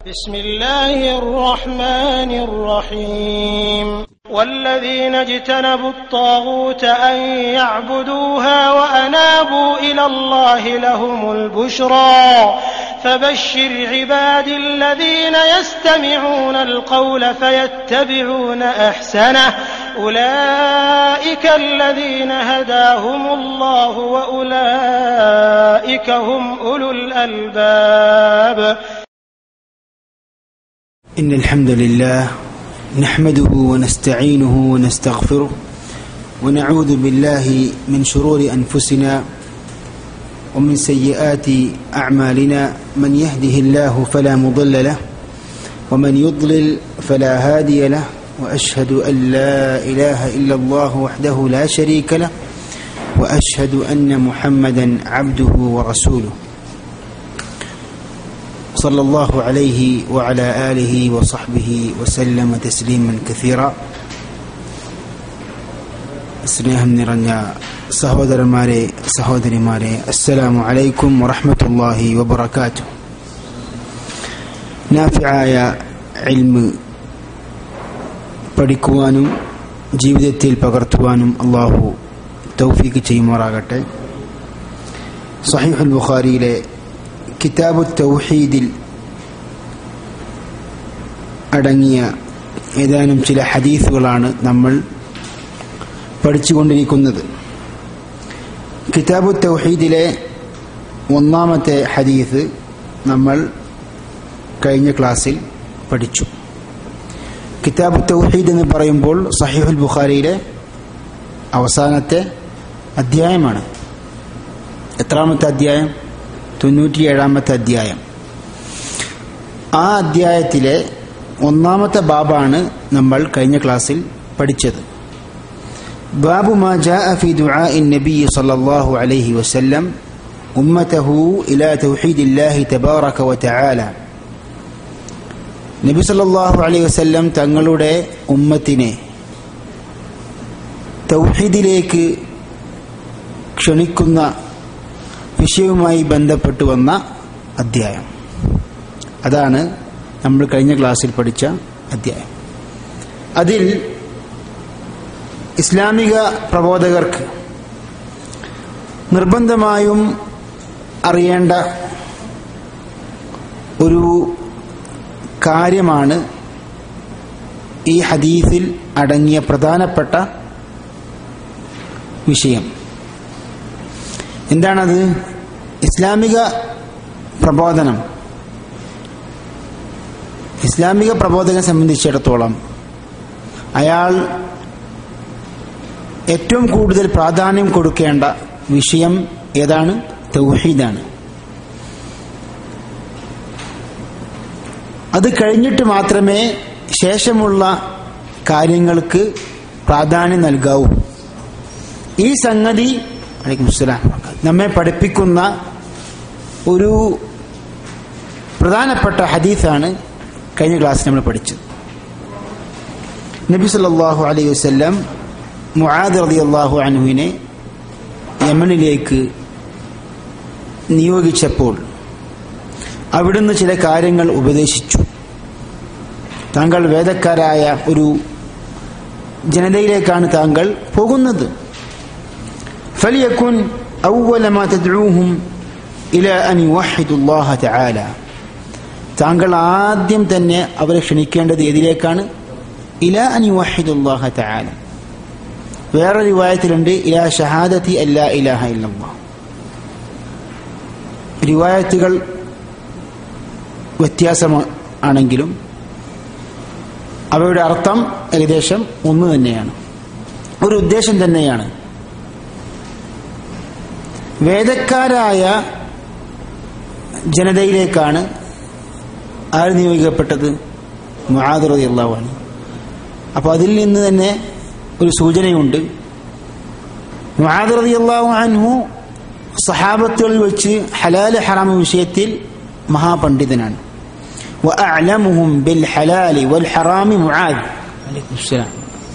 بسم الله الرحمن الرحيم والذين اجتنبوا الطاغوت أن يعبدوها وأنابوا إلى الله لهم البشرى فبشر عبادي الذين يستمعون القول فيتبعون أحسنه أولئك الذين هداهم الله وأولئك هم أولو الألباب إن الحمد لله نحمده ونستعينه ونستغفره ونعوذ بالله من شرور أنفسنا ومن سيئات أعمالنا من يهده الله فلا مضل له ومن يضلل فلا هادي له وأشهد أن لا إله إلا الله وحده لا شريك له وأشهد أن محمدا عبده ورسوله صلى الله عليه وعلى آله وصحبه وسلم تسليما كثيرا സ്നേഹം നിറഞ്ഞ സഹോദരന്മാരെ സഹോദരിമാരെ അസ്സലാമു അലൈക്കും വറഹ്മത്തുള്ളാഹി വബറകാത്തു നാഫിയായ ഇൽമ് പഠിക്കുവാനും ജീവിതത്തിൽ പകർത്തുവാനും അള്ളാഹു തൗഫീക്ക് ചെയ്യുമാറാകട്ടെ സഹീഹുൽ ബുഖാരിയിലെ കിതാബു തൗഹീദിൽ അടങ്ങിയ ഏതാനും ചില ഹദീസുകളാണ് നമ്മൾ പഠിച്ചുകൊണ്ടിരിക്കുന്നത് കിതാബു തൗഹീദിലെ ഒന്നാമത്തെ ഹദീസ് നമ്മൾ കഴിഞ്ഞ ക്ലാസ്സിൽ പഠിച്ചു കിതാബു തൗഹീദ് എന്ന് പറയുമ്പോൾ സഹീഹുൽ ബുഖാരിയിലെ അവസാനത്തെ അധ്യായമാണ് എത്രാമത്തെ അധ്യായം തൊണ്ണൂറ്റിയേഴാമത്തെ അധ്യായം ആ അധ്യായത്തിലെ ഒന്നാമത്തെ ബാബാണ് നമ്മൾ കഴിഞ്ഞ ക്ലാസ്സിൽ പഠിച്ചത് ബാബു മാ ജാഅ ഫി ദുആഇ നബി സല്ലല്ലാഹു അലൈഹി വസല്ലം ഉമ്മതഹു ഇലാ തൗഹീദില്ലാഹി തബാറക വതആല നബി സല്ലല്ലാഹു അലൈഹി വസല്ലം തങ്ങളുടെ ഉമ്മത്തിനെ തൗഹീദിലേക്ക് ക്ഷണിക്കുന്ന വിഷയവുമായി ബന്ധപ്പെട്ട് വന്ന അധ്യായം അതാണ് നമ്മൾ കഴിഞ്ഞ ക്ലാസ്സിൽ പഠിച്ച അധ്യായം അതിൽ ഇസ്ലാമിക പ്രബോധകർക്ക് നിർബന്ധമായും അറിയേണ്ട ഒരു കാര്യമാണ് ഈ ഹദീസിൽ അടങ്ങിയ പ്രധാനപ്പെട്ട വിഷയം എന്താണത് ഇസ്ലാമിക പ്രബോധനം ഇസ്ലാമിക പ്രബോധകനെ സംബന്ധിച്ചിടത്തോളം അയാൾ ഏറ്റവും കൂടുതൽ പ്രാധാന്യം കൊടുക്കേണ്ട വിഷയം ഏതാണ് തൗഹീദാണ് അത് കഴിഞ്ഞിട്ട് മാത്രമേ ശേഷമുള്ള കാര്യങ്ങൾക്ക് പ്രാധാന്യം നൽകാവൂ ഈ സംഗതി അലൈക്കുസ്സലാം നമ്മെ പഠിപ്പിക്കുന്ന ഒരു പ്രധാനപ്പെട്ട ഹദീസാണ് കഴിഞ്ഞ ക്ലാസ്സിൽ നമ്മൾ പഠിച്ചത് നബി സല്ലല്ലാഹു അലൈഹി വസല്ലം മുആദ് റളിയല്ലാഹു അൻഹുവിനെ യമനിലേക്ക് നിയോഗിച്ചപ്പോൾ അവിടുന്ന് ചില കാര്യങ്ങൾ ഉപദേശിച്ചു താങ്കൾ വേദക്കാരായ ഒരു ജനതയിലേക്കാണ് താങ്കൾ പോകുന്നത് فليكن أول ما تدعوهم إلى أن يوحدوا الله تعالى താങ്കൾ ആദ്യം തന്നെ അവരെ ക്ഷണിക്കേണ്ടത് ഏതിലേക്കാണ് ഇല അനി വഹിദുല്ലാഹ തആല വേറെ റിവായത്തിലുണ്ട് ഇലാ ഷഹാദത്തി അല്ലാ ഇലാഹ ഇല്ലല്ലാഹ് റിവായത്തുകൾ വ്യത്യാസമാണെങ്കിലും അവയുടെ അർത്ഥം ഏകദേശം ഒന്ന് തന്നെയാണ് ഒരു ഉദ്ദേശം തന്നെയാണ് വേദക്കാരായ ജനതയിലേക്കാണ് ആര് നിയോഗിക്കപ്പെട്ടത് മുഹാദുറതി അള്ളാഹുവാണ് അപ്പോൾ അതിൽ നിന്ന് തന്നെ ഒരു സൂചനയുണ്ട് മുഹാദുറതി അള്ളാഹു അൻഹു സഹാബത്തുകളിൽ വെച്ച് ഹലാല് ഹറാമ വിഷയത്തിൽ മഹാപണ്ഡിതനാണ് وأعلمهم بالحلال والحرام معاذ عليكم السلام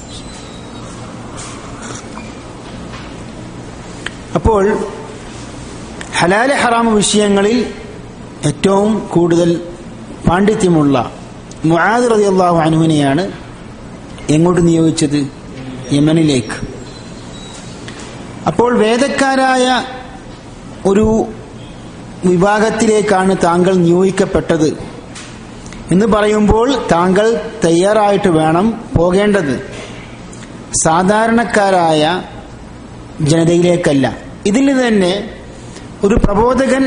അപ്പോൾ ഹലാല് ഹറാമ വിഷയങ്ങളിൽ ഏറ്റവും കൂടുതൽ പാണ്ഡിത്യമുള്ള മുആദ് റളിയല്ലാഹു അൻഹുവിനെയാണ് എങ്ങോട്ട് നിയോഗിച്ചത് യമനിലേക്ക് അപ്പോൾ വേദക്കാരായ ഒരു വിഭാഗത്തിലേക്കാണ് താങ്കൾ നിയോഗിക്കപ്പെട്ടത് എന്ന് പറയുമ്പോൾ താങ്കൾ തയ്യാറായിട്ട് വേണം പോകേണ്ടത് സാധാരണക്കാരായ ജനതയിലേക്കല്ല ഇതിൽ തന്നെ ഒരു പ്രബോധകൻ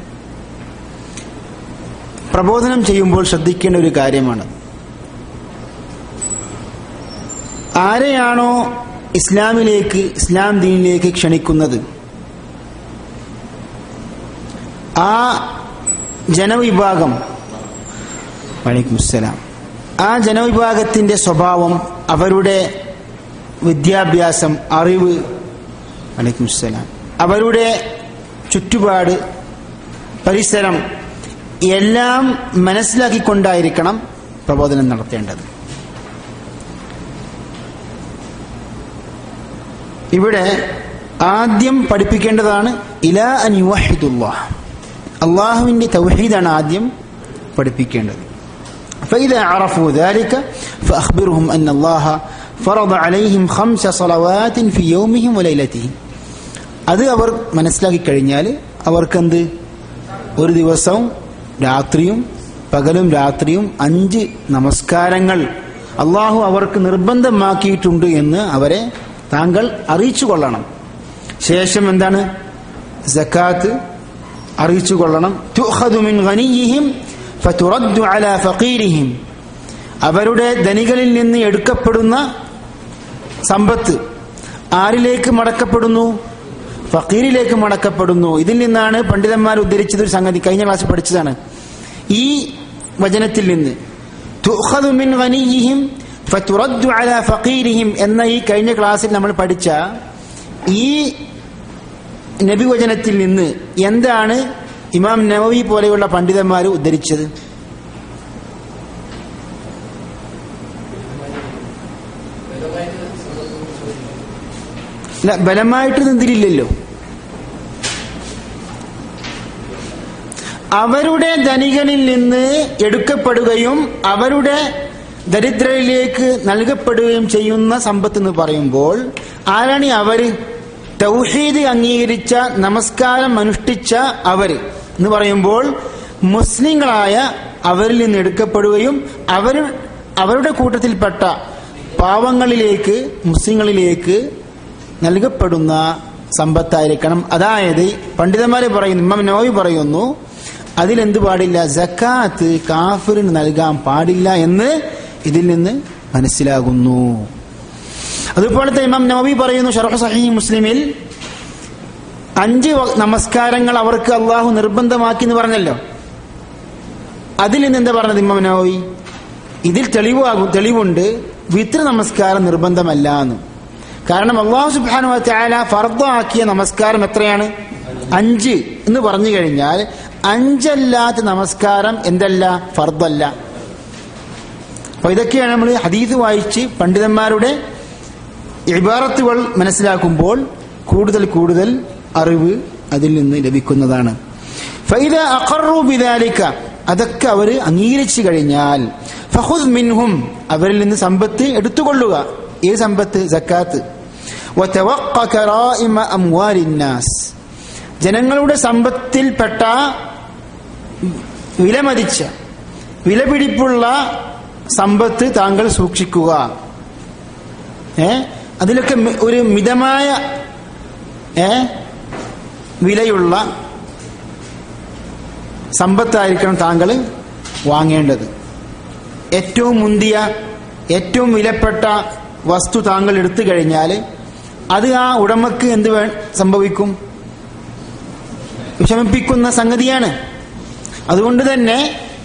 പ്രബോധനം ചെയ്യുമ്പോൾ ശ്രദ്ധിക്കേണ്ട ഒരു കാര്യമാണ് ആരെയാണോ ഇസ്ലാമിലേക്ക് ഇസ്ലാം ദീനിലേക്ക് ക്ഷണിക്കുന്നത് ആ ജനവിഭാഗം വലൈക്കും അസ്സലാം ആ ജനവിഭാഗത്തിന്റെ സ്വഭാവം അവരുടെ വിദ്യാഭ്യാസം അറിവ് വലൈക്കും അസ്സലാം അവരുടെ ചുറ്റുപാട് പരിസരം എല്ലാം മനസ്സിലാക്കിക്കൊണ്ടായിരിക്കണം പ്രബോധനം നടത്തേണ്ടത് ഇവിടെ ആദ്യം പഠിപ്പിക്കേണ്ടതാണ് ഇലാ അൻ യുവഹിദുല്ലാഹ് അള്ളാഹുവിന്റെ തൗഹീദാണ് ആദ്യം പഠിപ്പിക്കേണ്ടത് فإذا عرفوا ذلك فأخبرهم أن الله فرض عليهم خمس صلوات في يومهم وليلتهم അത് അവർ മനസ്സിലാക്കി കഴിഞ്ഞാൽ അവർക്കെന്ത് ഒരു ദിവസവും രാത്രിയും പകലും രാത്രിയും അഞ്ച് നമസ്കാരങ്ങൾ അള്ളാഹു അവർക്ക് നിർബന്ധമാക്കിയിട്ടുണ്ട് എന്ന് അവരെ താങ്കൾ അറിയിച്ചു കൊള്ളണം ശേഷം എന്താണ് സക്കാത്ത് അറിയിച്ചു കൊള്ളണം തുഖദു മിൻ ഗനിയിഹിം ഫതുറദ്ദു അലാ ഫഖീരിഹിം അവരുടെ ധനികളിൽ നിന്ന് എടുക്കപ്പെടുന്ന സമ്പത്ത് ആരിലേക്ക് മടക്കപ്പെടുന്നു ഫക്കീരിലേക്ക് മടക്കപ്പെടുന്നു ഇതിൽ നിന്നാണ് പണ്ഡിതന്മാർ ഉദ്ധരിച്ചത് ഒരു സംഗതി കഴിഞ്ഞ ക്ലാസ്സിൽ പഠിച്ചതാണ് ഈ വചനത്തിൽ നിന്ന് തുഖദു മിൻ ഗനിയിഹിം ഫതുറദ്ദു അലാ ഫഖീരിഹിം എന്ന ഈ കഴിഞ്ഞ ക്ലാസ്സിൽ നമ്മൾ പഠിച്ച ഈ നബിവചനത്തിൽ നിന്ന് എന്താണ് ഇമാം നവവി പോലെയുള്ള പണ്ഡിതന്മാർ ഉദ്ധരിച്ചത് അല്ല ബലമായിട്ട് നിന്നിരില്ലല്ലോ അവരുടെ ധനികനിൽ നിന്ന് എടുക്കപ്പെടുകയും അവരുടെ ദരിദ്രരിലേക്ക് നൽകപ്പെടുകയും ചെയ്യുന്ന സമ്പത്ത് എന്ന് പറയുമ്പോൾ ആരാണ് ഈ അവര് തൗഹീദ് അംഗീകരിച്ച നമസ്കാരം അനുഷ്ഠിച്ച അവര് എന്ന് പറയുമ്പോൾ മുസ്ലിങ്ങളായ അവരിൽ നിന്ന് എടുക്കപ്പെടുകയും അവർ അവരുടെ കൂട്ടത്തിൽപ്പെട്ട പാവങ്ങളിലേക്ക് മുസ്ലിങ്ങളിലേക്ക് നൽകപ്പെടുന്ന സമ്പത്തായിരിക്കണം അതായത് പണ്ഡിതന്മാരെ പറയുന്നു ഇമാം നോവി പറയുന്നു അതിലെന്ത് പാടില്ല ജക്കാത്ത് കാഫിറിന് നൽകാൻ പാടില്ല എന്ന് ഇതിൽ നിന്ന് മനസ്സിലാകുന്നു അതുപോലത്തെ ഇമാം നവവി പറയുന്നു ഷറഫ് സഹീ മുസ്ലിമിൽ അഞ്ച് വ- നമസ്കാരങ്ങൾ അവർക്ക് അള്ളാഹു നിർബന്ധമാക്കി എന്ന് പറഞ്ഞല്ലോ അതിൽ നിന്ന് എന്താ പറഞ്ഞത് ഇമാം നവവി ഇതിൽ തെളിവാകും തെളിവുണ്ട് വിത്ര നമസ്കാരം നിർബന്ധമല്ല എന്ന് കാരണം അള്ളാഹു സുബാനു ചായാല ഫർദാക്കിയ നമസ്കാരം എത്രയാണ് അഞ്ച് എന്ന് പറഞ്ഞു കഴിഞ്ഞാൽ അഞ്ചല്ലാത്ത നമസ്കാരം എന്തല്ല ഫർദല്ല അപ്പൊ ഇതൊക്കെയാണ് നമ്മൾ ഹദീസ് വായിച്ച് പണ്ഡിതന്മാരുടെ ഇബാറത്തുകൾ മനസ്സിലാക്കുമ്പോൾ കൂടുതൽ കൂടുതൽ അറിവ് അതിൽ നിന്ന് ലഭിക്കുന്നതാണ് ഫൈദ അഖറു ബിദാലിക അതൊക്കെ അവർ അംഗീകരിച്ചു കഴിഞ്ഞാൽ ഫഹുദ് മിൻഹും അവരിൽ നിന്ന് സമ്പത്ത് എടുത്തുകൊള്ളുക ഏത് സമ്പത്ത് സക്കാത്ത് വതവഖ കറായിമ അംവാലിന്നാസ് ജനങ്ങളുടെ സമ്പത്തിൽപ്പെട്ട വിലമതിച്ച വിലപിടിപ്പുള്ള സമ്പത്ത് താങ്കൾ സൂക്ഷിക്കുക ഏ അതിലൊക്കെ മി- ഒരു മിതമായ ഏ വിലയുള്ള സമ്പത്തായിരിക്കണം താങ്കൾ വാങ്ങേണ്ടത് ഏറ്റവും മുന്തിയ ഏറ്റവും വിലപ്പെട്ട വസ്തു താങ്കൾ എടുത്തു കഴിഞ്ഞാൽ അത് ആ ഉടമക്ക് എന്ത് വേ സംഭവിക്കും വിഷമിപ്പിക്കുന്ന സംഗതിയാണ് അതുകൊണ്ട് തന്നെ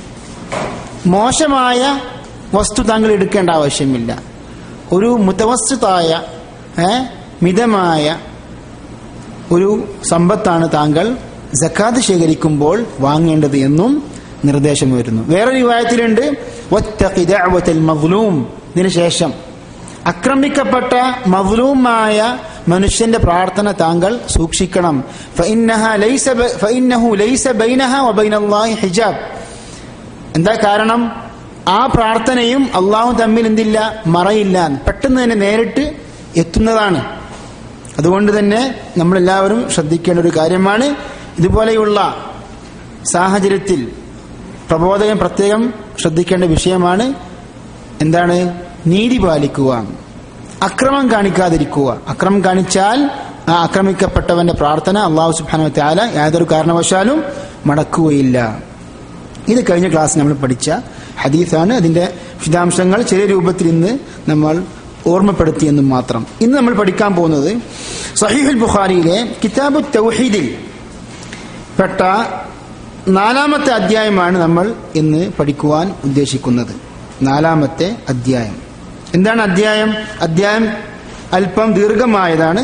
മോശമായ വസ്തു താങ്കൾ എടുക്കേണ്ട ആവശ്യമില്ല ഒരു മുത്തവസ്തുതായ ഏ, മിതമായ ഒരു സമ്പത്താണ് താങ്കൾ ജക്കാത്ത് ശേഖരിക്കുമ്പോൾ വാങ്ങേണ്ടത് എന്നും നിർദ്ദേശം വരുന്നു വേറെ വിവാഹത്തിലുണ്ട് മദ്ലൂം ഇതിനു ശേഷം ആക്രമിക്കപ്പെട്ട മദ്ലൂമായ മനുഷ്യന്റെ പ്രാർത്ഥന താങ്കൾ സൂക്ഷിക്കണം ഫഇന്നഹ ലൈസ ബ- ഫഇന്നഹു ലൈസ ബൈനഹ വബൈനല്ലാഹി ഹിജാബ് എന്താ കാരണം ആ പ്രാർത്ഥനയും അള്ളാഹു തമ്മിൽ എന്തില്ല മറയില്ല പെട്ടെന്ന് തന്നെ നേരിട്ട് എത്തുന്നതാണ് അതുകൊണ്ട് തന്നെ നമ്മളെല്ലാവരും ശ്രദ്ധിക്കേണ്ട ഒരു കാര്യമാണ് ഇതുപോലെയുള്ള സാഹചര്യത്തിൽ പ്രബോധകൻ പ്രത്യേകം ശ്രദ്ധിക്കേണ്ട വിഷയമാണ് എന്താണ് നീതി പാലിക്കുക അക്രമം കാണിക്കാതിരിക്കുക അക്രമം കാണിച്ചാൽ ആ ആക്രമിക്കപ്പെട്ടവന്റെ പ്രാർത്ഥന അള്ളാഹു സുബാന ത്യാല യാതൊരു കാരണവശാലും മടക്കുകയില്ല ഇത് കഴിഞ്ഞ ക്ലാസ് നമ്മൾ പഠിച്ച ഹദീസാണ് അതിന്റെ വിശദാംശങ്ങൾ ചെറിയ രൂപത്തിൽ ഇന്ന് നമ്മൾ ഓർമ്മപ്പെടുത്തിയെന്നും മാത്രം ഇന്ന് നമ്മൾ പഠിക്കാൻ പോകുന്നത് സഹീഹുൽ ബുഖാരിയിലെ കിതാബു തൗഹീദിൽ പെട്ട നാലാമത്തെ അധ്യായമാണ് നമ്മൾ ഇന്ന് പഠിക്കുവാൻ ഉദ്ദേശിക്കുന്നത് നാലാമത്തെ അധ്യായം എന്താണ് അധ്യായം അധ്യായം അല്പം ദീർഘമായതാണ്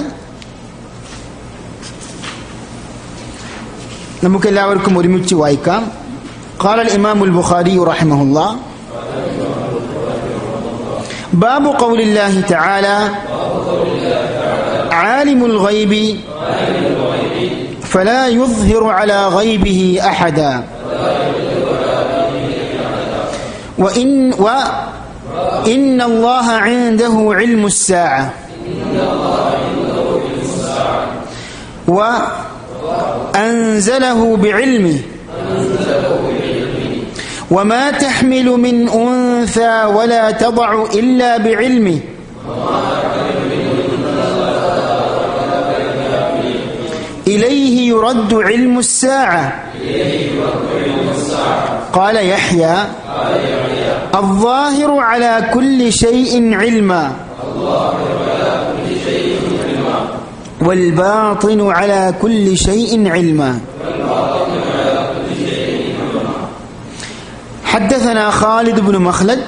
നമുക്ക് എല്ലാവർക്കും ഒരുമിച്ച് വായിക്കാം قال الإمام البخاري رحمه الله باب قول الله تعالى عالم الغيب فلا يظهر على غيبه أحدا وإن وإن الله عنده علم الساعة وأنزله بعلمه وما تحمل من أنثى ولا تضع إلا بعلمه إليه يرد علم الساعة قال يحيى الظاهر على كل شيء علما والباطن على كل شيء علما حدثنا خالد بن مخلد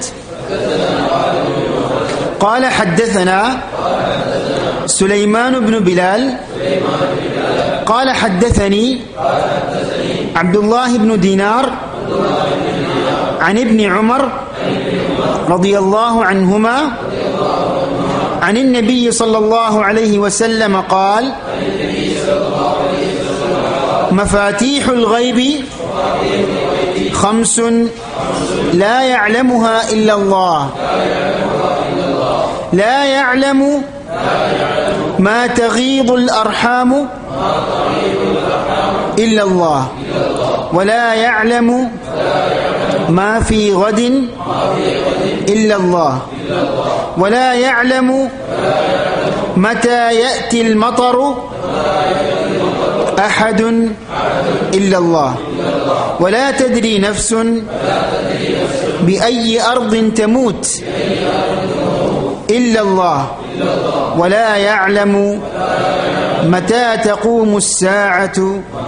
قال حدثنا سليمان بن بلال قال حدثني عبد الله بن دينار عن ابن عمر رضي الله عنهما عن النبي صلى الله عليه وسلم قال مفاتيح الغيب خمس لا يعلمها إلا الله لا يعلم ما تغيض الأرحام إلا الله ولا يعلم ما في غد إلا الله ولا يعلم متى يأتي المطر أحد إلا الله ولا تدري نفس بأي أرض تموت إلا الله ولا يعلم متى تقوم الساعة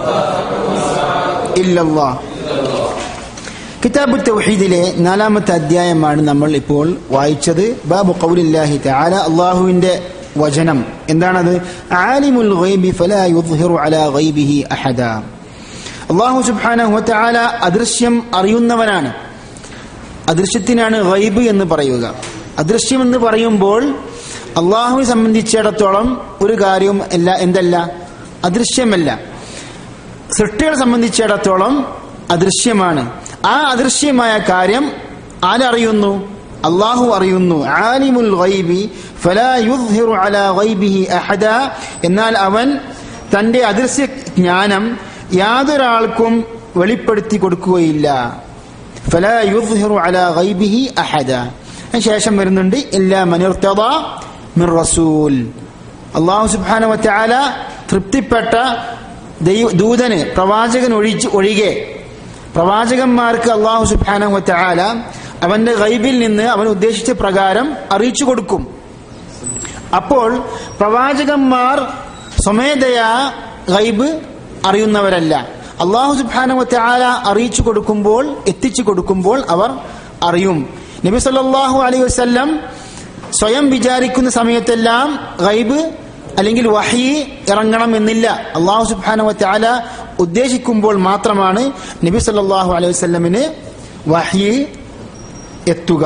إلا الله കിതാബ് തൗഹീദിലെ നാലാമത്തെ അധ്യായമാണ് നമ്മൾ ഇപ്പോൾ വായിച്ചത് ബാബു ഖൗലില്ലാഹി തആല അള്ളാഹുവിന്റെ വചനം എന്താണത് ആലിമുൽ ഗൈബി ഫലാ യുദ്ഹിറു അലാ ഗൈബിഹി അഹദ അള്ളാഹു സുബ്ഹാനഹു വതആല അദൃശ്യം അറിയുന്നവനാണ് അദൃശ്യത്തിനാണ് ഗൈബ് എന്ന് പറയുക അദൃശ്യം എന്ന് പറയുമ്പോൾ അള്ളാഹുവിനെ സംബന്ധിച്ചിടത്തോളം ഒരു കാര്യവും അല്ല എന്തല്ല അദൃശ്യമല്ല സൃഷ്ടികളെ സംബന്ധിച്ചിടത്തോളം അദൃശ്യമാണ് ആ അദൃശ്യമായ കാര്യം ആരറിയുന്നു അള്ളാഹു അറിയുന്നു ആലിമുൽ ഗൈബി ഫലാ യുദ്ഹിറു അലാ ഗൈബിഹി അഹദ എന്നാൽ അവൻ തന്റെ അദൃശ്യ ജ്ഞാനം യാതൊരാൾക്കും വെളിപ്പെടുത്തി കൊടുക്കുകയില്ല ഫലാ യുദ്ഹിറു അലാ ഗൈബിഹി അഹദ ശേഷം വരുന്നുണ്ട് എല്ലാ മനിർത്തത മിർ റസൂൽ അള്ളാഹു സുബ്ഹാന വതആല തൃപ്തിപ്പെട്ട ദൂതന് പ്രവാചകൻ ഒഴിച്ച് ഒഴികെ പ്രവാചകന്മാർക്ക് അള്ളാഹു സുബ്ഹാന വതആല അവന്റെ ഗൈബിൽ നിന്ന് അവൻ ഉദ്ദേശിച്ച പ്രകാരം അറിയിച്ചു കൊടുക്കും അപ്പോൾ പ്രവാചകന്മാർ സ്വമേധയാ ഗൈബ് അറിയുന്നവരല്ല അള്ളാഹു സുബ്ഹാന വതആല അറിയിച്ചു കൊടുക്കുമ്പോൾ എത്തിച്ചു കൊടുക്കുമ്പോൾ അവർ അറിയും നബി സല്ലല്ലാഹു അലൈഹി വസല്ലം സ്വയം വിചാരിക്കുന്ന സമയത്തെല്ലാം ഗൈബ് അല്ലെങ്കിൽ വഹി ഇറങ്ങണം എന്നില്ല അള്ളാഹു സുബ്ഹാന വതആല ഉദ്ദേശിക്കുമ്പോൾ മാത്രമാണ് നബി സല്ലല്ലാഹു അലൈഹി വസല്ലമിന് വഹി എത്തുക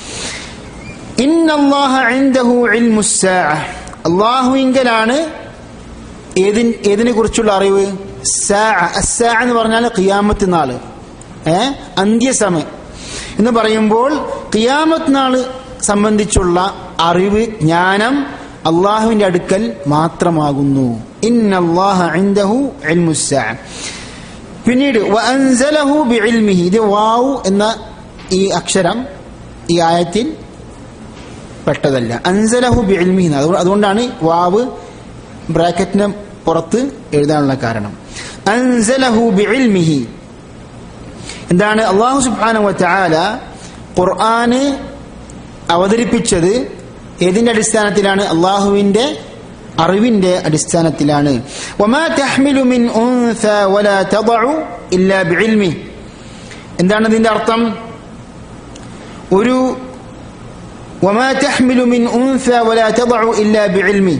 അള്ളാഹുവിങ്കലാണ് ഏതിൻ ഏതിനെ കുറിച്ചുള്ള അറിവ് എന്ന് പറഞ്ഞാൽ ഖിയാമത്ത് നാള് ഏ അന്ത്യസമയം എന്ന് പറയുമ്പോൾ ഖിയാമത്ത് നാള് സംബന്ധിച്ചുള്ള അറിവ് ജ്ഞാനം അള്ളാഹുവിന്റെ അടുക്കൽ മാത്രമാകുന്നു ഇന്നല്ലാഹ ഇൻദഹു ഇൽമുസ്സാ പിന്നീട് വഅൻസലഹു ബിഇൽമിഹി ഇത് വാവ് എന്ന ഈ അക്ഷരം ഈ ആയത്തിൽ പെട്ടതല്ല അൻസലഹു ബിഇൽമിഹി എന്ന്. അതുകൊ- അതുകൊണ്ടാണ് വാവ് ബ്രാക്കറ്റിന് പുറത്ത് എഴുതാനുള്ള കാരണം അൻസലഹു ബിഇൽമിഹി എന്താണ് അള്ളാഹു സുബ്ഹാനഹു വതആല ഖുർആന് അവതരിപ്പിച്ചത് ഏതിന്റെ അടിസ്ഥാനത്തിലാണ് അള്ളാഹുവിന്റെ അറിവിന്റെ അടിസ്ഥാനത്തിലാണ് വമാ തഹ്മിലു മിൻ ഉൻസ വലാ തദഉ ഇല്ലാ ബിഇൽമി എന്താണ് ഇതിന്റെ അർത്ഥം ഒരു വമാ തഹ്മിലു മിൻ ഉൻസ വലാ തദഉ ഇല്ലാ ബിഇൽമി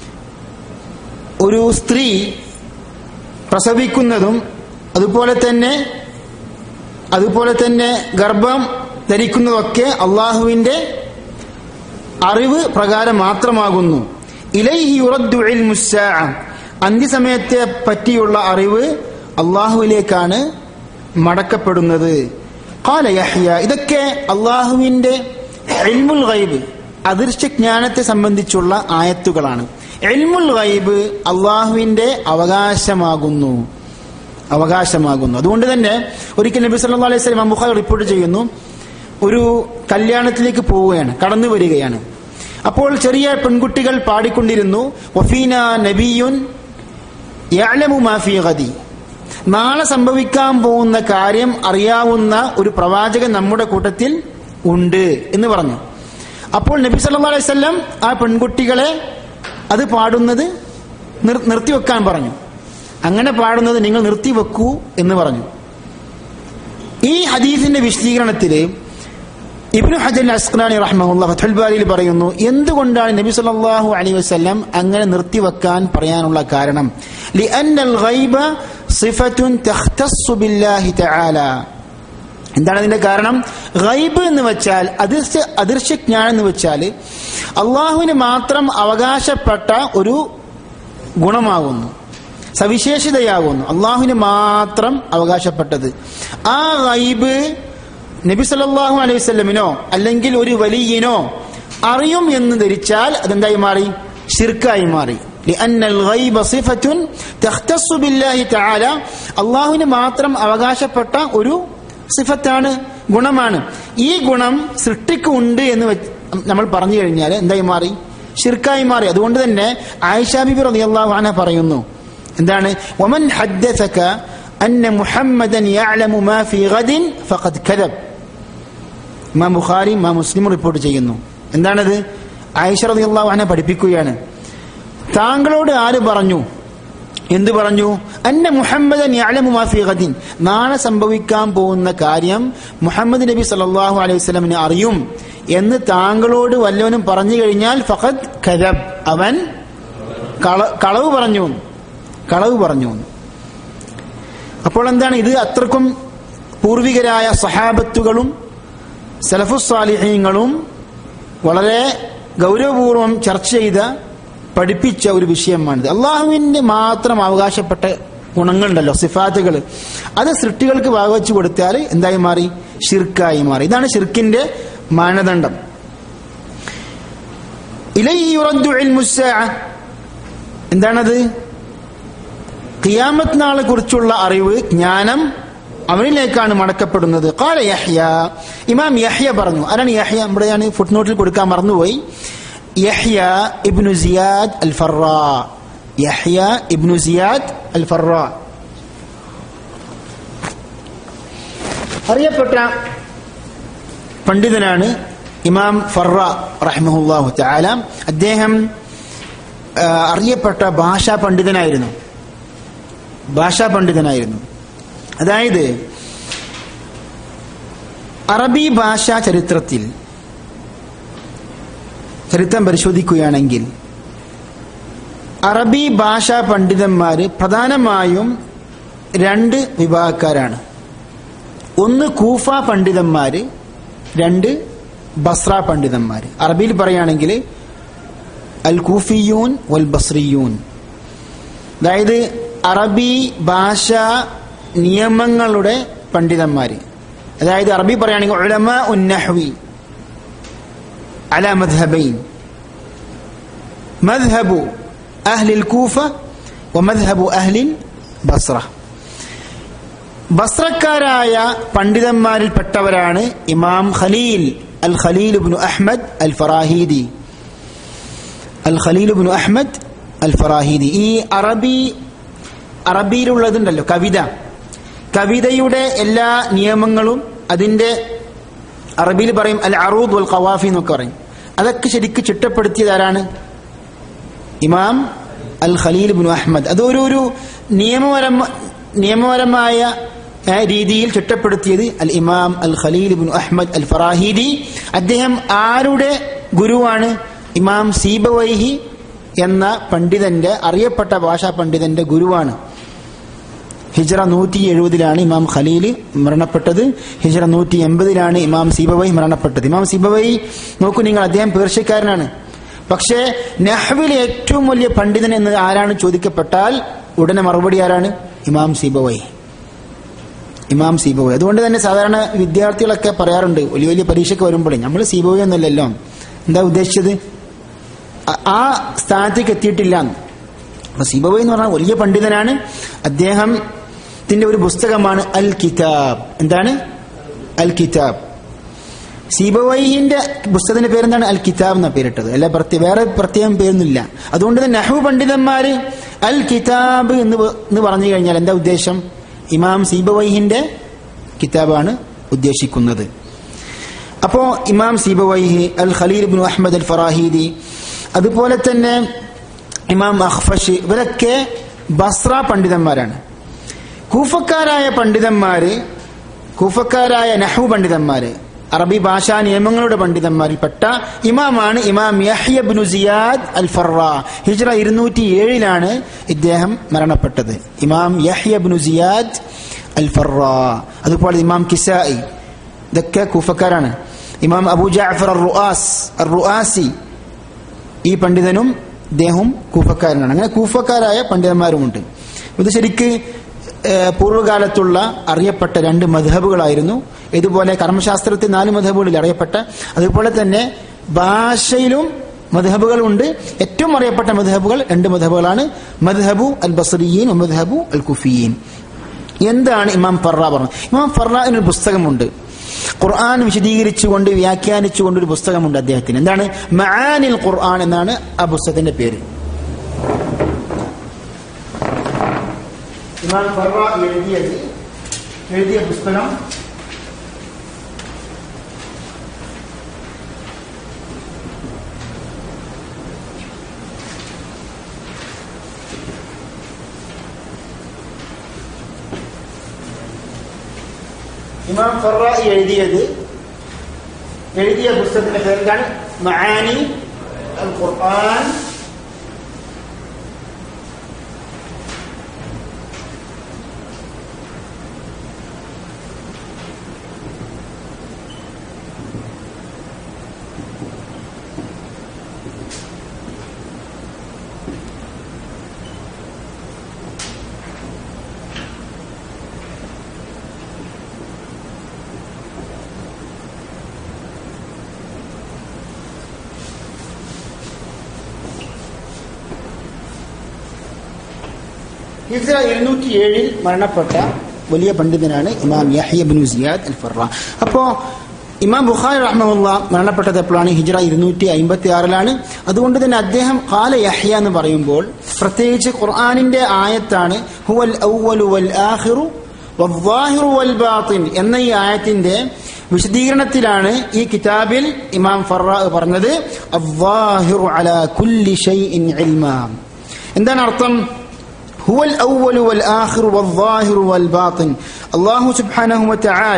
ഒരു സ്ത്രീ പ്രസവിക്കുന്നതും അതുപോലെ തന്നെ അതുപോലെ തന്നെ ഗർഭം ധരിക്കുന്നതൊക്കെ അള്ളാഹുവിന്റെ അറിവ് പ്രകാരം മാത്രമാകുന്നു ഇലൈഹി യുറദ്ദു ഇൽമുസ്സാഅ അന്ത്യസമയത്തെ പറ്റിയുള്ള അറിവ് അള്ളാഹുവിലേക്കാണ് മടക്കപ്പെടുന്നത് ഖാല യഹ്യ ഇതൊക്കെ അള്ളാഹുവിന്റെ ഇൽമുൽ ഗൈബ് അദൃശ്യ ജ്ഞാനത്തെ സംബന്ധിച്ചുള്ള ആയത്തുകളാണ് ഇൽമുൽ ഗൈബ് അള്ളാഹുവിന്റെ അവകാശമാകുന്നു അവകാശമാകുന്നു അതുകൊണ്ട് തന്നെ ഒരിക്കൽ നബി സല്ലല്ലാഹു അലൈഹി വസല്ലം ബുഖാരി റിപ്പോർട്ട് ചെയ്യുന്നു ഒരു കല്യാണത്തിലേക്ക് പോവുകയാണ് കടന്നു വരികയാണ് അപ്പോൾ ചെറിയ പെൺകുട്ടികൾ പാടിക്കൊണ്ടിരുന്നു വഫീന നബിയുൻ യഅലമു മാ ഫീ ഗദി നാളെ സംഭവിക്കാൻ പോകുന്ന കാര്യം അറിയാവുന്ന ഒരു പ്രവാചകൻ നമ്മുടെ കൂട്ടത്തിൽ ഉണ്ട് എന്ന് പറഞ്ഞു അപ്പോൾ നബി സല്ലല്ലാഹു അലൈഹി വസല്ലം ആ പെൺകുട്ടികളെ അത് പാടുന്നത് നിർ- നിർത്തിവെക്കാൻ പറഞ്ഞു അങ്ങനെ പാടുന്നത് നിങ്ങൾ നിർത്തിവെക്കൂ എന്ന് പറഞ്ഞു ഈ ഹദീസിന്റെ വിശദീകരണത്തില് ഇബ്നു ഹജർ അസ്ഖലാനി റഹ്മഹുല്ല ഫത്തുൽ ബാരിയിൽ പറയുന്നു എന്തുകൊണ്ടാണ് നബി സല്ലല്ലാഹു അലൈഹി വസല്ലം അങ്ങനെ നിർത്തിവെക്കാൻ പറയാനുള്ള കാരണം ലിഅന്നൽ ഗൈബ സിഫത്തുൻ തഖ്തസ്സു ബില്ലാഹി തആല എന്താണ് അതിന്റെ കാരണം ഗൈബ് എന്ന് വെച്ചാൽ അദൃശ്യ അദൃശ്യജ്ഞാനം എന്ന് വെച്ചാൽ അള്ളാഹുവിന് മാത്രം അവകാശപ്പെട്ട ഒരു ഗുണമാകുന്നു സവിശേഷതയാകുന്നു അള്ളാഹുവിന് മാത്രം അവകാശപ്പെട്ടത് ആ ഗൈബ് നബി സല്ലല്ലാഹു അലൈഹി വസല്ലമിനോ അല്ലെങ്കിൽ ഒരു വലിയനോ അറിയും എന്ന് ധരിച്ചാൽ അതെന്തായി മാറി ഷിർക്കായി മാറി لأن الغيب صفة تختص بالله تعالى അള്ളാഹുവിന് മാത്രം അവകാശപ്പെട്ട ഒരു സിഫത്താണ് ഗുണമാണ് ഈ ഗുണം സൃഷ്ടിക്ക് ഉണ്ട് എന്ന് വെച്ച് നമ്മൾ പറഞ്ഞു കഴിഞ്ഞാൽ എന്തായി മാറി ഷിർക്കായി മാറി അതുകൊണ്ട് തന്നെ ആയിഷ ബിബി റളിയല്ലാഹു അൻഹ പറയുന്നു എന്താണ് വമൻ ഹദ്ദസക അന്ന മുഹമ്മദൻ യഅലമു മാ ഫീ ഗദിൻ ഫഖദ് കദബ് ഇമാം ബുഖാരി ഇമാം മുസ്ലിം റിപ്പോർട്ട് ചെയ്യുന്നു എന്താണത് ആയിഷ റളിയല്ലാഹു അൻഹ പഠിപ്പിക്കുകയാണ് താങ്കളോട് ആര് പറഞ്ഞു എന്ത് പറഞ്ഞു അന്ന മുഹമ്മദൻ യഅലമു മാ ഫീ ഗദിൻ നാളെ സംഭവിക്കാൻ പോകുന്ന കാര്യം മുഹമ്മദ് നബി സല്ലല്ലാഹു അലൈഹി വസല്ലമിന് അറിയും എന്ന് താങ്കളോട് വല്ലവനും പറഞ്ഞു കഴിഞ്ഞാൽ ഫഖദ് കദബ് അവൻ കള- കളവ് പറഞ്ഞു കളവ് പറഞ്ഞു അപ്പോൾ എന്താണ് ഇത് അത്രക്കും പൂർവികരായ സഹാബത്തുകളും സലഫുസാലിഹ്യങ്ങളും വളരെ ഗൗരവപൂർവം ചർച്ച ചെയ്ത പഠിപ്പിച്ച ഒരു വിഷയമാണിത് അള്ളാഹുവിന്റെ മാത്രം അവകാശപ്പെട്ട ഗുണങ്ങളുണ്ടല്ലോ സിഫാത്തുകൾ അത് സൃഷ്ടികൾക്ക് വകവെച്ചു കൊടുത്താൽ എന്തായി മാറി ഷിർക്കായി മാറി ഇതാണ് ഷിർക്കിന്റെ മാനദണ്ഡം ഇലൈഹി യുറദ്ദു ഇൽമുസ്സാഅ. എന്താണത് ഖിയാമത്ത് നാളെ കുറിച്ചുള്ള അറിവ് ജ്ഞാനം അവനിലേക്കാണ് മടക്കപ്പെടുന്നത് കാല യഹ്യ ഇമാം യഹ്യ പറഞ്ഞു ആരാണ് യഹ്യ നമ്മുടെ ഞാൻ ഫുട് നോട്ടിൽ കൊടുക്കാൻ മറന്നുപോയി യഹ്യ ഇബ്നു സിയാദ് അൽ ഫറ യഹ്യ ഇബ്നു സിയാദ് അൽ ഫറ അറിയപ്പെട്ട പണ്ഡിതനാണ് ഇമാം ഫറ റഹ്മഹുല്ലാഹു തആല അദ്ദേഹം ആ, അറിയപ്പെട്ട ഭാഷാ പണ്ഡിതനായിരുന്നു ഭാഷാ പണ്ഡിതനായിരുന്നു അതായത് അറബി ഭാഷാ ചരിത്രത്തിൽ ചരിത്രം പരിശോധിക്കുകയാണെങ്കിൽ അറബി ഭാഷാ പണ്ഡിതന്മാര് പ്രധാനമായും രണ്ട് വിഭാഗക്കാരാണ് ഒന്ന് കൂഫ പണ്ഡിതന്മാര് രണ്ട് ബസ്ര പണ്ഡിതന്മാര് അറബിയിൽ പറയുകയാണെങ്കിൽ അൽ കൂഫിയൂൻ വൽ ബസ്രിയൂൻ അതായത് അറബി ഭാഷ നിയമങ്ങളുടെ പണ്ഡിതന്മാര് അതായത് അറബി പറയുകയാണെങ്കിൽ ഉലമ ഉന്നഹ്വി അല മദ്ഹബൈൻ മദ്ഹബു അഹ്ലിൽ കൂഫ വമദ്ഹബു അഹ്ലിൽ ബസ്ര ബസ്രക്കാരായ പണ്ഡിതന്മാരിൽപ്പെട്ടവരാണ് ഇമാം Khalil al Khalil ibn Ahmad al Farahidi al Khalil ibn Ahmad al Farahidi ഈ അറബി അറബിയിലുള്ളതുണ്ടല്ലോ കവിത കവിതയുടെ എല്ലാ നിയമങ്ങളും അതിന്റെ അറബിയിൽ പറയും അൽ അറൂദ് വൽ ഖവാഫി എന്നൊക്കെ പറയും അതൊക്കെ ശരിക്ക് ചിട്ടപ്പെടുത്തിയത് ആരാണ് ഇമാം അൽ ഖലീൽ ബിൻ അഹമ്മദ് അതൊരു ഒരു നിയമപരമ നിയമപരമായ ഏ, രീതിയിൽ ചിട്ടപ്പെടുത്തിയത് അൽ ഇമാം al Khalil bin Ahmad al Farahidi അദ്ദേഹം ആരുടെ ഗുരുവാണ് ഇമാം സീബവൈഹി എന്ന പണ്ഡിതന്റെ അറിയപ്പെട്ട ഭാഷാ പണ്ഡിതന്റെ ഗുരുവാണ് ഹിജ്റ നൂറ്റി എഴുപതിലാണ് ഇമാം ഖലീൽ മരണപ്പെട്ടത് ഹിജ്റ നൂറ്റി എൺപതിലാണ് ഇമാം സീബവൈ മരണപ്പെട്ടത് ഇമാം സീബവൈ നോക്കൂ നിങ്ങൾ അദ്ദേഹം പേർഷ്യക്കാരനാണ് പക്ഷേ നഹ്വിലെ ഏറ്റവും വലിയ പണ്ഡിതൻ എന്ന് ആരാണ് ചോദിക്കപ്പെട്ടാൽ ഉടനെ മറുപടി ആരാണ് ഇമാം സീബവൈ ഇമാം സീബവൈ അതുകൊണ്ട് തന്നെ സാധാരണ വിദ്യാർത്ഥികളൊക്കെ പറയാറുണ്ട് വലിയ വലിയ പരീക്ഷയ്ക്ക് വരുമ്പോഴേ നമ്മൾ സീബവൈ ഒന്നല്ലല്ലോ എന്താ ഉദ്ദേശിച്ചത് ആ- ആ സ്ഥാനത്തേക്ക് എത്തിയിട്ടില്ല എന്ന്. അപ്പൊ സിബവൈ എന്ന് പറഞ്ഞാൽ വലിയ പണ്ഡിതനാണ് അദ്ദേഹത്തിന്റെ ഒരു പുസ്തകമാണ് അൽ കിതാബ് എന്താണ് അൽ കിതാബ് സീബവൈഹിന്റെ പുസ്തകത്തിന്റെ പേരെന്താണ് അൽ കിതാബ് എന്ന പേരിട്ടത് അല്ല പ്രത്യേക വേറെ പ്രത്യേകം പേരൊന്നുമില്ല അതുകൊണ്ട് തന്നെ നഹു പണ്ഡിതന്മാര് അൽ കിതാബ് എന്ന് പ- എന്ന് പറഞ്ഞു കഴിഞ്ഞാൽ എന്താ ഉദ്ദേശം ഇമാം സീബവൈഹിന്റെ കിതാബാണ് ഉദ്ദേശിക്കുന്നത് അപ്പോ ഇമാം Sibawayh al Khalil ibn Ahmad al Farahidi അതുപോലെ തന്നെ ഇമാം അഖ്ഫഷ് ഇവരൊക്കെ ബസ്ര പണ്ഡിതന്മാരാണ് കൂഫക്കാരായ പണ്ഡിതന്മാര് കൂഫക്കാരായ നഹു പണ്ഡിതന്മാര് അറബി ഭാഷാ നിയമങ്ങളുടെ പണ്ഡിതന്മാരിൽപ്പെട്ട ഇമാമാണ് ഇമാം യഹ്യബ്നു സിയാദ് അൽ ഫറ ഹിജ്റ ഇരുന്നൂറ്റി ഏഴിലാണ് ഇദ്ദേഹം മരണപ്പെട്ടത് ഇമാം യഹ്യബ്നു സിയാദ് അൽ ഫറ അതുപോലെ ഇമാം കിസായി ഇതൊക്കെ കൂഫക്കാരാണ് ഇമാം അബൂ ജാഫർ അർ റുആസ് അർ റുആസി ഈ പണ്ഡിതനും ഇദ്ദേഹവും കൂഫക്കാരനാണ് അങ്ങനെ കൂഫക്കാരായ പണ്ഡിതന്മാരുമുണ്ട് ഇത് ശരിക്ക് ഏഹ്, പൂർവ്വകാലത്തുള്ള അറിയപ്പെട്ട രണ്ട് മധബുകളായിരുന്നു ഇതുപോലെ കർമ്മശാസ്ത്രത്തിൽ നാല് മധബുകളിൽ അറിയപ്പെട്ട അതുപോലെ തന്നെ ഭാഷയിലും മധബുകളുണ്ട് ഏറ്റവും അറിയപ്പെട്ട മധബുകൾ രണ്ട് മധബുകളാണ് മധബു അൽ ബസറിയീൻ മധബു അൽ കുഫിയീൻ എന്താണ് ഇമാം ഫറ പറഞ്ഞത് ഇമാം ഫറ പുസ്തകമുണ്ട് ഖുർആൻ വിശദീകരിച്ചുകൊണ്ട് വ്യാഖ്യാനിച്ചുകൊണ്ട് ഒരു പുസ്തകമുണ്ട് അദ്ദേഹത്തിന് എന്താണ് മആനിൽ ഖുർആൻ എന്നാണ് ആ പുസ്തകത്തിന്റെ പേര് ഇമാം ഫറ എഴുതിയത് എഴുതിയ പുസ്തകം ഇമാം ഫറ എഴുതിയത് എഴുതിയ പുസ്തകത്തിന്റെ പേരെന്താണ് മആനി അൽ ഖുർആൻ ഹിസ്ര ഇരുന്നൂറ്റി ഏഴിൽ മരണപ്പെട്ട വലിയ പണ്ഡിതനാണ് ഇമാം യഹ്യബിൻ സിയാദ് അൽ ഫറ അപ്പോ ഇമാം ബുഖാരി റഹ്മുള്ള മരണപ്പെട്ടത് എപ്പോഴാണ് ഹിജ്റ ഇരുന്നൂറ്റി അമ്പത്തി ആറിലാണ് അതുകൊണ്ട് തന്നെ അദ്ദേഹം കാല യഹ്യ എന്ന് പറയുമ്പോൾ പ്രത്യേകിച്ച് ഖുർആാനിന്റെ ആയത്താണ് ഹുവൽ ഔവലു വൽ ആഖിറു വദ്ദാഹിറു വൽ ബാത്തിൻ എന്ന ഈ ആയത്തിന്റെ വിശദീകരണത്തിലാണ് ഈ കിതാബിൽ ഇമാം ഫറ പറഞ്ഞത് അദ്ദാഹിറു അലാ കുല്ലി ഷൈഇൻ ഇൽമാ എന്താണ് അർത്ഥം هو الأول والآخر والظاهر والباطن അള്ളാഹു സുബ്ഹാനഹു വതആല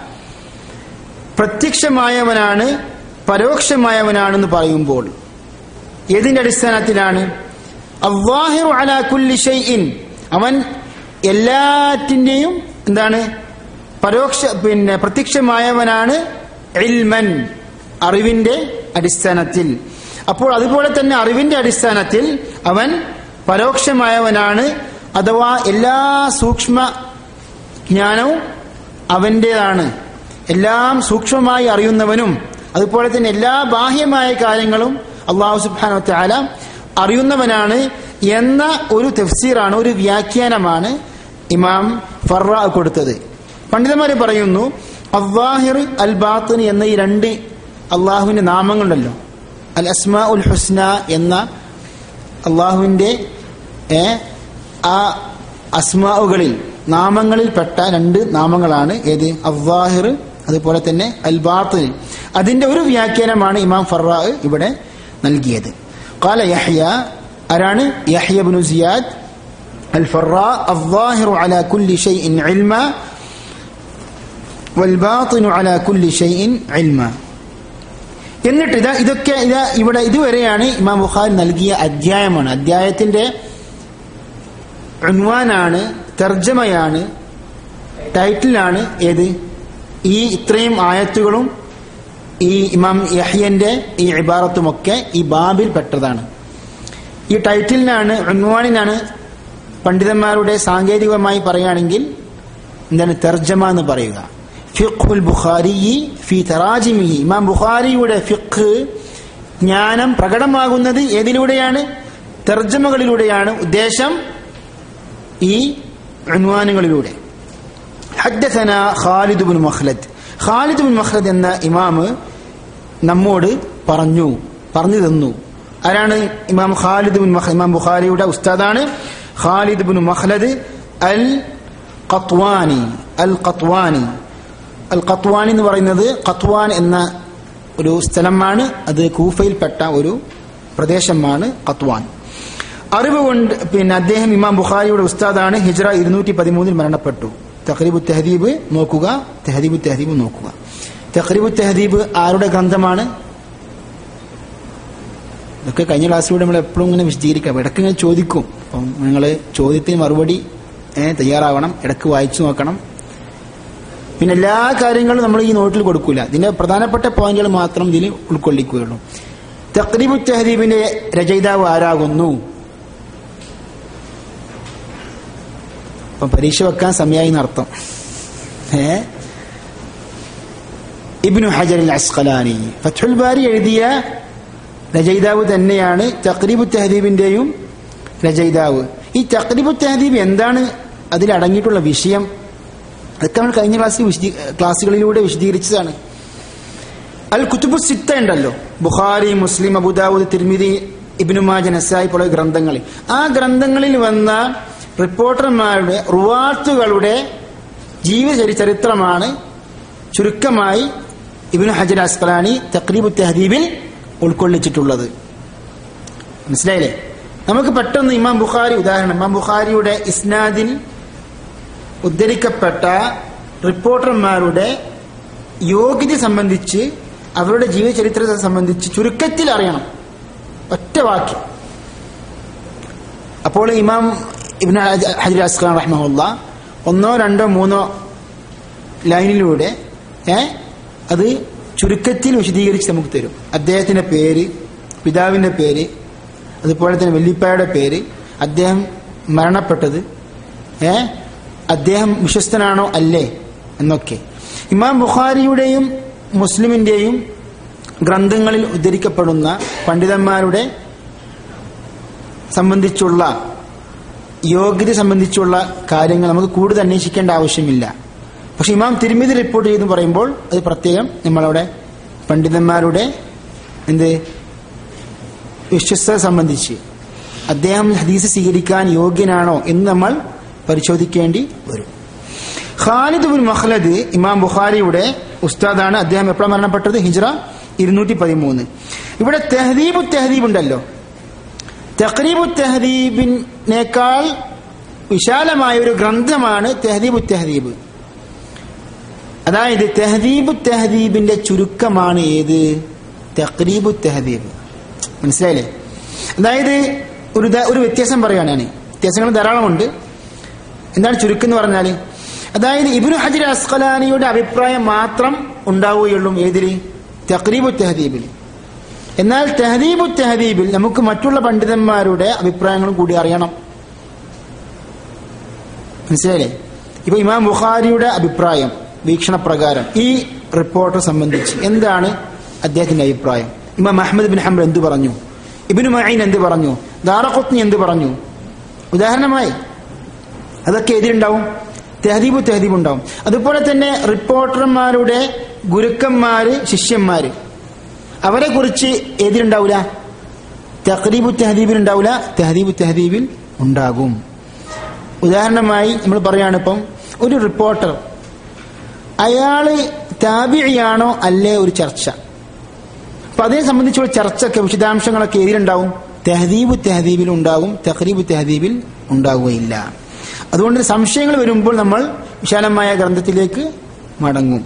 പ്രത്യക്ഷമായവനാണ് പരോക്ഷമായവനാണെന്ന് പറയുമ്പോൾ ഏതിന്റെ അടിസ്ഥാനത്തിലാണ് അള്ളാഹിറു അലാ കുല്ലി ഷൈഇൻ അവൻ എല്ലാറ്റിന്റെയും എന്താണ് പരോക്ഷ പിന്നെ പ്രത്യക്ഷമായവനാണ് ഇൽമൻ അറിവിന്റെ അടിസ്ഥാനത്തിൽ അപ്പോൾ അതുപോലെ തന്നെ അറിവിന്റെ അടിസ്ഥാനത്തിൽ അവൻ പരോക്ഷമായവനാണ് അഥവാ എല്ലാ സൂക്ഷ്മ ജ്ഞാനവും അവൻ്റെതാണ് എല്ലാം സൂക്ഷ്മമായി അറിയുന്നവനും അതുപോലെ തന്നെ എല്ലാ ബാഹ്യമായ കാര്യങ്ങളും അള്ളാഹു സുബ്ഹാനഹു വതആല അറിയുന്നവനാണ് എന്ന ഒരു തഫ്സീറാണ് ഒരു വ്യാഖ്യാനമാണ് ഇമാം ഫറ കൊടുത്തത് പണ്ഡിതന്മാർ പറയുന്നു അള്ളാഹിർ അൽ ബാത്തിൻ എന്ന ഈ രണ്ട് അള്ളാഹുവിന്റെ നാമങ്ങളുണ്ടല്ലോ അൽ അസ്മാ ഉൽ ഹുസ്ന എന്ന അള്ളാഹുവിന്റെ ഏ, ആ അസ്മാവുകളിൽ നാമങ്ങളിൽപ്പെട്ട രണ്ട് നാമങ്ങളാണ് ഏത് അള്ളാഹിർ അതുപോലെ തന്നെ അൽ ബാത്തിൻ അതിന്റെ ഒരു വ്യാഖ്യാനമാണ് ഇമാം ഫറാ ഇവിടെ നൽകിയത് قال يحيى ആരാണ് യഹ്യ ബിനു സിയാദ് الفراء الظاهر على كل شيء علما والباطن على كل شيء علما എന്നിട്ട് ഇതാ ഇതൊക്കെ ഇതാ ഇവിടെ ഇതുവരെയാണ് ഇമാം ബുഖാരി നൽകിയ അധ്യായമാണ് അധ്യായത്തിന്റെ ഉൻവാനാണ് തർജ്ജമയാണ് ടൈറ്റിലാണ് ഏത് ഈ ഇത്രയും ആയത്തുകളും ഈ ഇമാം യഹ്യന്റെ ഈ ഇബാറത്തുമൊക്കെ ഈ ബാബിൽ പെട്ടതാണ് ഈ ടൈറ്റിലിനാണ് ഉൻവാനിനാണ് പണ്ഡിതന്മാരുടെ സാങ്കേതികമായി പറയുകയാണെങ്കിൽ എന്താണ് തർജ്ജമ എന്ന് പറയുക ഫിഖുൽ ബുഖാരി ഫി തറാജിമിഹി ഇമാം ബുഖാരിയുടെ ഫിഖ് ജ്ഞാനം പ്രകടമാകുന്നത് ഏതിലൂടെയാണ് തർജ്ജമകളിലൂടെയാണ് ഉദ്ദേശം ഈ ഉൻവാനുകളിലൂടെ ഹദ്ദസന Khalid bin Makhlad Khalid bin Makhlad എന്ന ഇമാമ് നമ്മോട് പറഞ്ഞു പറഞ്ഞു തന്നു ആരാണ് ഇമാം ഖാലിദ് ബിൻ മഖ് ഇമാം ബുഖാരിയുടെ ഉസ്താദാണ് ഖാലിദ് ബിൻ മഖ്ലദ് അൽ ഖത്വാനി അൽ ഖത്വാനി അൽ ഖത്വാനി എന്ന് പറയുന്നത് ഖത്വാൻ എന്ന ഒരു സ്ഥലമാണ് അത് കൂഫയിൽപ്പെട്ട ഒരു പ്രദേശമാണ് ഖത്വാൻ അറിവ് കൊണ്ട് പിന്നെ അദ്ദേഹം ഇമാം ബുഖാരിയുടെ ഉസ്താദാണ് ഹിജ്റ ഇരുന്നൂറ്റി പതിമൂന്നിൽ മരണപ്പെട്ടു തഖ്രീബു തെഹദീബ് നോക്കുക തെഹദീബു തെഹദീബ് നോക്കുക തഖ്രീബു തെഹദീബ് ആരുടെ ഗ്രന്ഥമാണ് ഇതൊക്കെ കഴിഞ്ഞ ക്ലാസ്സിലൂടെ നമ്മൾ എപ്പോഴും ഇങ്ങനെ വിശദീകരിക്കാം ഇടയ്ക്ക് ഇങ്ങനെ ചോദിക്കും അപ്പം നിങ്ങൾ ചോദ്യത്തിന് മറുപടി ഏ, തയ്യാറാവണം ഇടയ്ക്ക് വായിച്ചു നോക്കണം പിന്നെ എല്ലാ കാര്യങ്ങളും നമ്മൾ ഈ നോട്ടിൽ കൊടുക്കൂല ഇതിന്റെ പ്രധാനപ്പെട്ട പോയിന്റുകൾ മാത്രം ഇതിൽ ഉൾക്കൊള്ളിക്കുകയുള്ളൂ തഖ്രീബു തെഹദീബിന്റെ രചയിതാവ് ആരാകുന്നു അപ്പം പരീക്ഷ വെക്കാൻ സമയമായി എന്നർത്ഥം ഏ ഇബ്നു ഹജർ അൽ അസ്ഖലാനി ഫത്ഹുൽ ബാരി എഴുതിയ രചയിതാവ് തന്നെയാണ് തഖ്രീബു തെഹദീബിന്റെയും രചയിതാവ് ഈ തഖ്രീബു തെഹദീബ് എന്താണ് അതിൽ അടങ്ങിയിട്ടുള്ള വിഷയം അതൊക്കെ നമ്മൾ കഴിഞ്ഞ ക്ലാസ്സിൽ വിശദീ ക്ലാസ്സുകളിലൂടെ വിശദീകരിച്ചതാണ് അൽ കുത്തുബു സിത്ത ഉണ്ടല്ലോ ബുഖാരി മുസ്ലിം അബുദാവൂദ് തിരുമിതി ഇബ്നു മാജ നസായി പോലുള്ള ഗ്രന്ഥങ്ങൾ ആ ഗ്രന്ഥങ്ങളിൽ വന്ന റിപ്പോർട്ടർമാരുടെ റുവാത്തുകളുടെ ജീവിത ചരിത്രമാണ് ചുരുക്കമായി ഇബ്നു ഹജർ അസ്കലാനി തക്രീബു തെഹദീബിൽ ഉൾക്കൊള്ളിച്ചിട്ടുള്ളത് മനസ്സിലായില്ലേ നമുക്ക് പെട്ടെന്ന് ഇമാം ബുഖാരി ഉദാഹരണം ഇമാം ബുഖാരിയുടെ ഇസ്നാദിൽ ഉദ്ധരിക്കപ്പെട്ട റിപ്പോർട്ടർമാരുടെ യോഗ്യത സംബന്ധിച്ച് അവരുടെ ജീവചരിത്രത്തെ സംബന്ധിച്ച് ചുരുക്കത്തിൽ അറിയണം ഒറ്റ വാക്യം അപ്പോൾ ഇമാം ഇബ്നു ഹജ- ഹജർ അസ്ഖാൻ റഹ്മുല്ല ഒന്നോ രണ്ടോ മൂന്നോ ലൈനിലൂടെ ഏ അത് ചുരുക്കത്തിൽ വിശദീകരിച്ച് നമുക്ക് തരും അദ്ദേഹത്തിന്റെ പേര് പിതാവിന്റെ പേര് അതുപോലെ തന്നെ വല്ലിപ്പായുടെ പേര് അദ്ദേഹം മരണപ്പെട്ടത് ഏ അദ്ദേഹം വിശ്വസ്തനാണോ അല്ലേ എന്നൊക്കെ ഇമാം ബുഖാരിയുടെയും മുസ്ലിമിന്റെയും ഗ്രന്ഥങ്ങളിൽ ഉദ്ധരിക്കപ്പെടുന്ന പണ്ഡിതന്മാരുടെ സംബന്ധിച്ചുള്ള യോഗ്യത സംബന്ധിച്ചുള്ള കാര്യങ്ങൾ നമുക്ക് കൂടുതൽ അന്വേഷിക്കേണ്ട ആവശ്യമില്ല പക്ഷെ ഇമാം തിരുമിതി റിപ്പോർട്ട് ചെയ്ത് പറയുമ്പോൾ അത് പ്രത്യേകം നമ്മളവിടെ പണ്ഡിതന്മാരുടെ എന്ത് വിശ്വസ്തത സംബന്ധിച്ച് അദ്ദേഹം ഹദീസ് സ്വീകരിക്കാൻ യോഗ്യനാണോ എന്ന് നമ്മൾ പരിശോധിക്കേണ്ടി വരും ഖാലിദ് ബിൻ മഖ്ലദ് ഇമാം ബുഖാരിയുടെ ഉസ്താദാണ് അദ്ദേഹം എപ്പോഴാണ് മരണപ്പെട്ടത് ഹിജ്റ ഇരുന്നൂറ്റി പതിമൂന്ന് ഇവിടെ തെഹദീബു തെഹദീബ് ഉണ്ടല്ലോ തഖ്രീബു തെഹദീബിനേക്കാൾ വിശാലമായ ഒരു ഗ്രന്ഥമാണ് തെഹദീബു തെഹദീബ് അതായത് തെഹദീബു തെഹദീബിന്റെ ചുരുക്കമാണ് ഏത് തഖ്രീബു തെഹദീബ് മനസ്സിലായില്ലേ അതായത് ഒരു ഉദാ- ഒരു വ്യത്യാസം പറയുകയാണ് ഞാൻ വ്യത്യാസങ്ങൾ ധാരാളമുണ്ട് എന്താണ് ചുരുക്കം എന്ന് പറഞ്ഞാൽ അതായത് ഇബ്നു ഹജർ അസ്ഖലാനിയുടെ അഭിപ്രായം മാത്രം ഉണ്ടാവുകയുള്ളൂ ഏതിൽ തഖ്രീബു തെഹദീബിൽ എന്നാൽ തെഹദീബു തെഹദീബിൽ നമുക്ക് മറ്റുള്ള പണ്ഡിതന്മാരുടെ അഭിപ്രായങ്ങളും കൂടി അറിയണം മനസ്സിലായില്ലേ ഇപ്പൊ ഇമാം ബുഖാരിയുടെ അഭിപ്രായം വീക്ഷണപ്രകാരം ഈ റിപ്പോർട്ടർ സംബന്ധിച്ച് എന്താണ് അദ്ദേഹത്തിന്റെ അഭിപ്രായം ഇമാം അഹമ്മദ് ബിൻ ഹംബർ എന്ത് പറഞ്ഞു ഇബിനു മൈൻ എന്ത് പറഞ്ഞു ദാറഖുത്നി എന്ത് പറഞ്ഞു ഉദാഹരണമായി അതൊക്കെ എതിരുണ്ടാവും തെഹദീബ് തെഹദീബ് ഉണ്ടാവും അതുപോലെ തന്നെ റിപ്പോർട്ടർമാരുടെ ഗുരുക്കന്മാര് ശിഷ്യന്മാര് അവരെ കുറിച്ച് എതിരുണ്ടാവില്ല തഖരീബു തെഹദീബിൽ ഉണ്ടാവില്ല തെഹദീബു തെഹദീബിൽ ഉണ്ടാകും ഉദാഹരണമായി നമ്മൾ പറയാണ് ഇപ്പം ഒരു റിപ്പോർട്ടർ അയാള് താബിയാണോ അല്ലേ ഒരു ചർച്ച അപ്പൊ അതിനെ സംബന്ധിച്ചുള്ള ചർച്ചയൊക്കെ വിശദാംശങ്ങളൊക്കെ ഏതിലുണ്ടാവും തെഹദീബ് തെഹദീബിൽ ഉണ്ടാകും തഖരീബ് തെഹദീബിൽ ഉണ്ടാവുകയില്ല അതുകൊണ്ട് സംശയങ്ങൾ വരുമ്പോൾ നമ്മൾ വിശാലമായ ഗ്രന്ഥത്തിലേക്ക് മടങ്ങും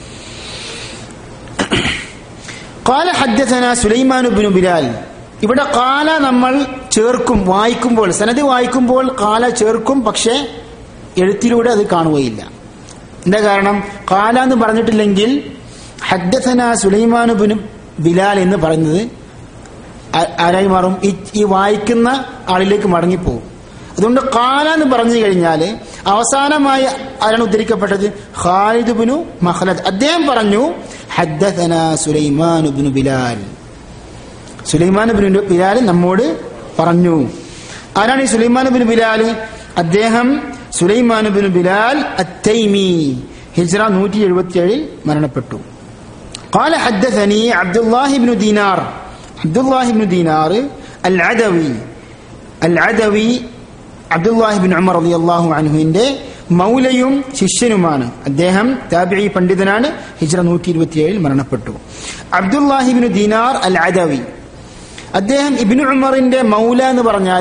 قال حدثنا സുലൈമാൻ ബിൻ ബിലാൽ ഇവിടെ കാല നമ്മൾ ചേർക്കും വായിക്കുമ്പോൾ സനത് വായിക്കുമ്പോൾ കാല ചേർക്കും പക്ഷേ എഴുത്തിലൂടെ അത് കാണുകയില്ല എന്താ കാരണം കാല എന്ന് പറഞ്ഞിട്ടില്ലെങ്കിൽ ഹദ്ദസന സുലൈമാൻ ബിൻ ബിലാൽ എന്ന് പറയുന്നത് ആ- ആരായി മാറും ഈ ഈ വായിക്കുന്ന ആളിലേക്ക് മടങ്ങിപ്പോകും അതുകൊണ്ട് കാല എന്ന് പറഞ്ഞു കഴിഞ്ഞാൽ അവസാനമായി ആരാണ് ഉദ്ധരിക്കപ്പെട്ടത് ഖാലിദ് ബിനു മഹ്ലദ് അദ്ദേഹം പറഞ്ഞു ഹദ്ദസന Sulaiman bin Bilal Sulaiman bin Bilal നമ്മോട് പറഞ്ഞു ആരാണ് ഈ സുലൈമാൻ ബിൻ ബിലാൽ അദ്ദേഹം സുലൈമാൻ ബിൻ ബിലാൽ അത്തൈമി ഹിജ്റ നൂറ്റി എഴുപത്തി ഏഴിൽ മരണപ്പെട്ടു قال حدثني عبد الله بن دينار عبد الله بن دينار العدوي العدوي عبد الله بن عمر رضي الله عنهുവിന്റെ മൗലയും ശിഷ്യനുമാണ് അദ്ദേഹം താബിഈ പണ്ഡിതനാണ് ഹിജ്റ നൂറ്റി ഇരുപത്തിയേഴിൽ മരണപ്പെട്ടു അബ്ദുല്ലാഹിബിന് ദീനാർ അൽ അദവി അദ്ദേഹം ഇബിനു ഉമറിന്റെ മൗല എന്ന് പറഞ്ഞാൽ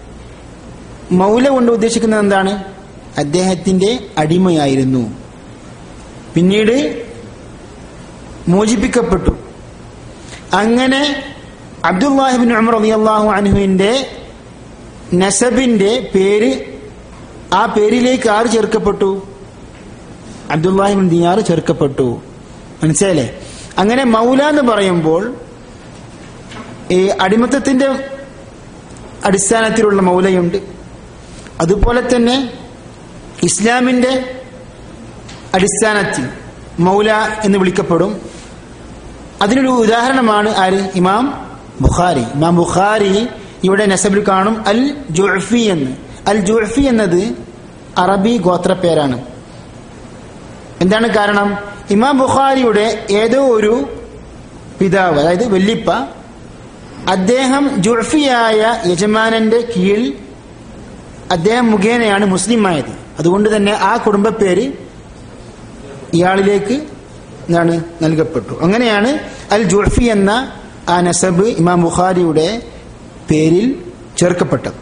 മൗല കൊണ്ട് ഉദ്ദേശിക്കുന്നത് എന്താണ് അദ്ദേഹത്തിന്റെ അടിമയായിരുന്നു പിന്നീട് മോചിപ്പിക്കപ്പെട്ടു അങ്ങനെ അബ്ദുല്ലാഹിബിൻ ഉമർ റളിയല്ലാഹു അൻഹുവിന്റെ നസബിന്റെ പേര് ആ പേരിലേക്ക് ആര് ചേർക്കപ്പെട്ടു അബ്ദുല്ലാഹിബിൻ ദിയാർ ചേർക്കപ്പെട്ടു മനസ്സിലായില്ലേ അങ്ങനെ മൗല എന്ന് പറയുമ്പോൾ ഈ അടിമത്തത്തിന്റെ അടിസ്ഥാനത്തിലുള്ള മൗലയുണ്ട് അതുപോലെ തന്നെ ഇസ്ലാമിന്റെ അടിസ്ഥാനത്തിൽ മൗല എന്ന് വിളിക്കപ്പെടും അതിനൊരു ഉദാഹരണമാണ് ആര് ഇമാം ബുഖാരി ഇമാം ബുഖാരി ഇവിടെ നസബിൽ കാണും അൽ ജുഅഫി എന്ന് അൽ ജുഅഫി എന്നത് അറബി ഗോത്രപ്പേരാണ് എന്താണ് കാരണം ഇമാം ബുഖാരിയുടെ ഏതോ ഒരു പിതാവ് അതായത് വല്ലിപ്പ അദ്ദേഹം ജുഅഫിയായ യജമാനന്റെ കീഴിൽ അദ്ദേഹം മുഖേനയാണ് മുസ്ലിം ആയത് അതുകൊണ്ട് തന്നെ ആ കുടുംബ പേര് ഇയാളിലേക്ക് എന്താണ് നൽകപ്പെട്ടു അങ്ങനെയാണ് അൽ ജുഅഫി എന്ന ആ നസബ് ഇമാം ബുഖാരിയുടെ പേരിൽ ചേർക്കപ്പെട്ടത്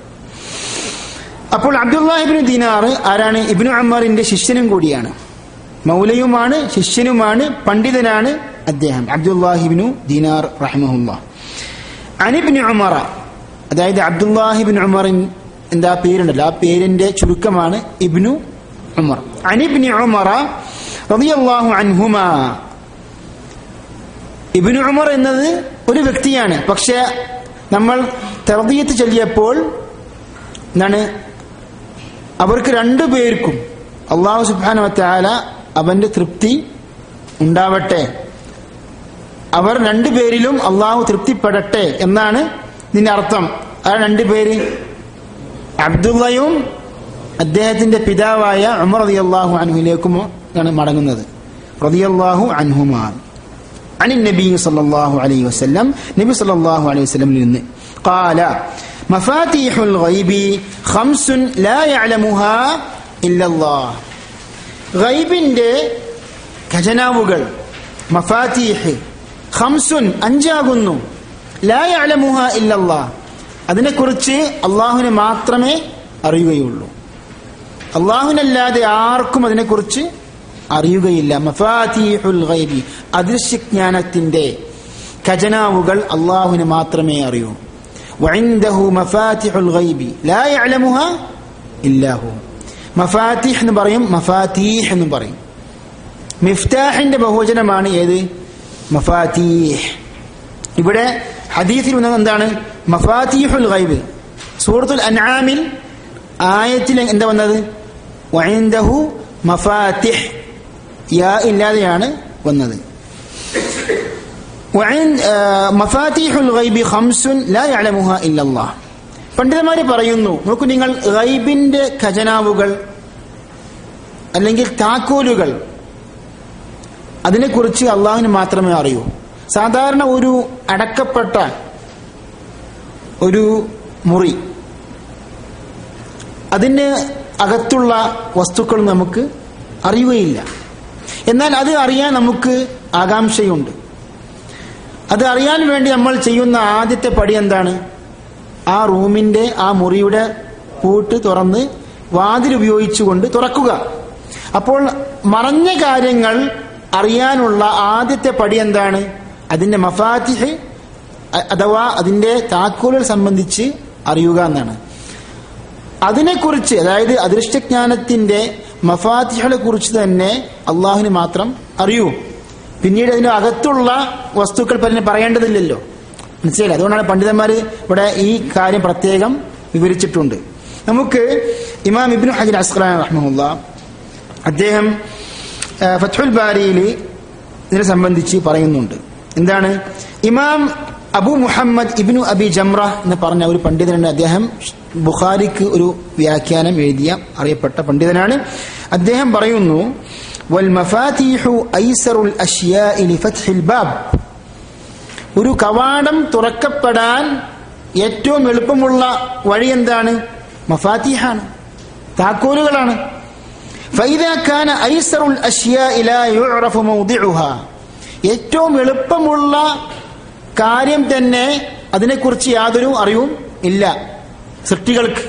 അപ്പോൾ അബ്ദുല്ലാഹിബിന് ദീനാർ ആരാണ് ഇബിനു അമ്മറിന്റെ ശിഷ്യനും കൂടിയാണ് മൗലയുമാണ് ശിഷ്യനുമാണ് പണ്ഡിതനാണ് അദ്ദേഹം അബ്ദുല്ലാഹിബിനു ദീനാർ റഹ്മുല്ല അനിബിന് ഉമറ അതായത് അബ്ദുല്ലാഹിബിൻ ഉമറിൻ എന്താ പേരുണ്ടല്ലോ ആ പേരിന്റെ ചുരുക്കമാണ് ഇബ്നു ഉമർ അനിബിന് ഉമറ റളിയല്ലാഹു അൻഹുമ ഇബ്നു ഉമർ എന്നത് ഒരു വ്യക്തിയാണ് പക്ഷെ നമ്മൾ തെർദീയത്ത് ചൊല്ലിയപ്പോൾ എന്താണ് അവർക്ക് രണ്ടു പേർക്കും അള്ളാഹു സുബ്ഹാനഹു വതആല അവന്റെ തൃപ്തി ഉണ്ടാവട്ടെ അവർ രണ്ടുപേരിലും അള്ളാഹു തൃപ്തിപ്പെടട്ടെ എന്നാണ് ഇതിന്റെ അർത്ഥം ആ രണ്ടുപേര് അബ്ദുള്ളയും അദ്ദേഹത്തിന്റെ പിതാവായ ഉമർ റളിയല്ലാഹു അൻഹുലേക്കും ആണ് മടങ്ങുന്നത് റളിയല്ലാഹു അൻഹുമാൻ عن النبي صلى الله عليه وسلم نبي صلى الله عليه وسلم നിന്ന് قال مفاتيح الغيب خمس لا يعلمها إلا الله ഗൈബിന്റെ ഖജനാവുകൾ മഫാത്തീഹ് ഖംസുൻ അഞ്ചാകുന്നു ലാ യഅലമുഹ ഇല്ലല്ലാ അതിനെക്കുറിച്ച് അള്ളാഹുവിന് മാത്രമേ അറിയുകയുള്ളൂ അള്ളാഹുവിനല്ലാതെ ആർക്കും അതിനെക്കുറിച്ച് അറിയുകയില്ല മഫാത്തീഹുൽ ഗൈബി അദൃശ്യജ്ഞാനത്തിന്റെ ഖജനാവുകൾ അള്ളാഹുവിന് മാത്രമേ അറിയൂ വഇൻദഹു മഫാത്തിഹുൽ ഗൈബി ലാ യഅലമുഹ ഇല്ലാഹു മഫാത്തിഹ് എന്ന് പറയും മഫാത്തീഹ് എന്നും പറയും മിഫ്താഹിന്റെ ബഹുവചനമാണ് ഏത് മഫാത്തീഹ് ഇവിടെ ഹദീസിൽ വന്നത് എന്താണ് മഫാത്തീഹുൽ ഗൈബ് സൂറത്തുൽ അൻആമിൽ ആയത്തിൽ എന്താ വന്നത് വഇൻദഹു മഫാത്തിഹ് യാ ഇല്ലാതെയാണ് വന്നത് وعن مفاتيح الغيب خمس لا يعلمها إلا الله പണ്ഡിതന്മാര് പറയുന്നു നോക്കൂ നിങ്ങൾ ഗൈബിന്റെ ഖജനാവുകൾ അല്ലെങ്കിൽ താക്കോലുകൾ അതിനെക്കുറിച്ച് അള്ളാഹുവിന് മാത്രമേ അറിയൂ സാധാരണ ഒരു അടക്കപ്പെട്ട ഒരു മുറി അതിന് അകത്തുള്ള വസ്തുക്കൾ നമുക്ക് അറിയുകയില്ല എന്നാൽ അത് അറിയാൻ നമുക്ക് ആകാംക്ഷയുണ്ട് അത് അറിയാൻ വേണ്ടി നമ്മൾ ചെയ്യുന്ന ആദ്യത്തെ പടി എന്താണ് ആ റൂമിന്റെ ആ മുറിയുടെ പൂട്ട് തുറന്ന് വാതിൽ ഉപയോഗിച്ചുകൊണ്ട് തുറക്കുക അപ്പോൾ മറഞ്ഞ കാര്യങ്ങൾ അറിയാനുള്ള ആദ്യത്തെ പടി എന്താണ് അതിന്റെ മഫാത്തിഹ് അഥവാ അതിന്റെ താക്കോലുകൾ സംബന്ധിച്ച് അറിയുക എന്നാണ് അതിനെക്കുറിച്ച് അതായത് അദൃഷ്ടജ്ഞാനത്തിന്റെ മഫാത്തിഹുകളെ കുറിച്ച് തന്നെ അള്ളാഹുവിന് മാത്രം അറിയൂ പിന്നീട് അതിന്റെ അകത്തുള്ള വസ്തുക്കൾ പലരും പറയേണ്ടതില്ലല്ലോ മനസ്സിലായില്ല അതുകൊണ്ടാണ് പണ്ഡിതന്മാർ ഇവിടെ ഈ കാര്യം പ്രത്യേകം വിവരിച്ചിട്ടുണ്ട് നമുക്ക് ഇമാം ഇബ്നു ഹജർ അസ്ഖലാൻ റഹ്മുല്ല അദ്ദേഹം ഫത്തുൽ ബാരിയിൽ ഇതിനെ സംബന്ധിച്ച് പറയുന്നുണ്ട് എന്താണ് ഇമാം അബു മുഹമ്മദ് ഇബ്നു അബി ജംറ എന്ന് പറഞ്ഞ ഒരു പണ്ഡിതനുണ്ട് അദ്ദേഹം ബുഖാരിക്ക് ഒരു വ്യാഖ്യാനം എഴുതിയ അറിയപ്പെട്ട പണ്ഡിതനാണ് അദ്ദേഹം പറയുന്നു والمفاتيح أيسر الأشياء لفتح الباب ഒരു കവാടം തുറക്കപ്പെടാൻ ഏറ്റവും എളുപ്പമുള്ള വഴി എന്താണ് മഫാത്തിഹാണ് താക്കോലുകളാണ് فإذا كان أيسر الأشياء لا يعرف موضعها ഏറ്റവും എളുപ്പമുള്ള കാര്യം തന്നെ അതിനെക്കുറിച്ച് യാതൊരു അറിവും ഇല്ല സൃഷ്ടികൾക്ക്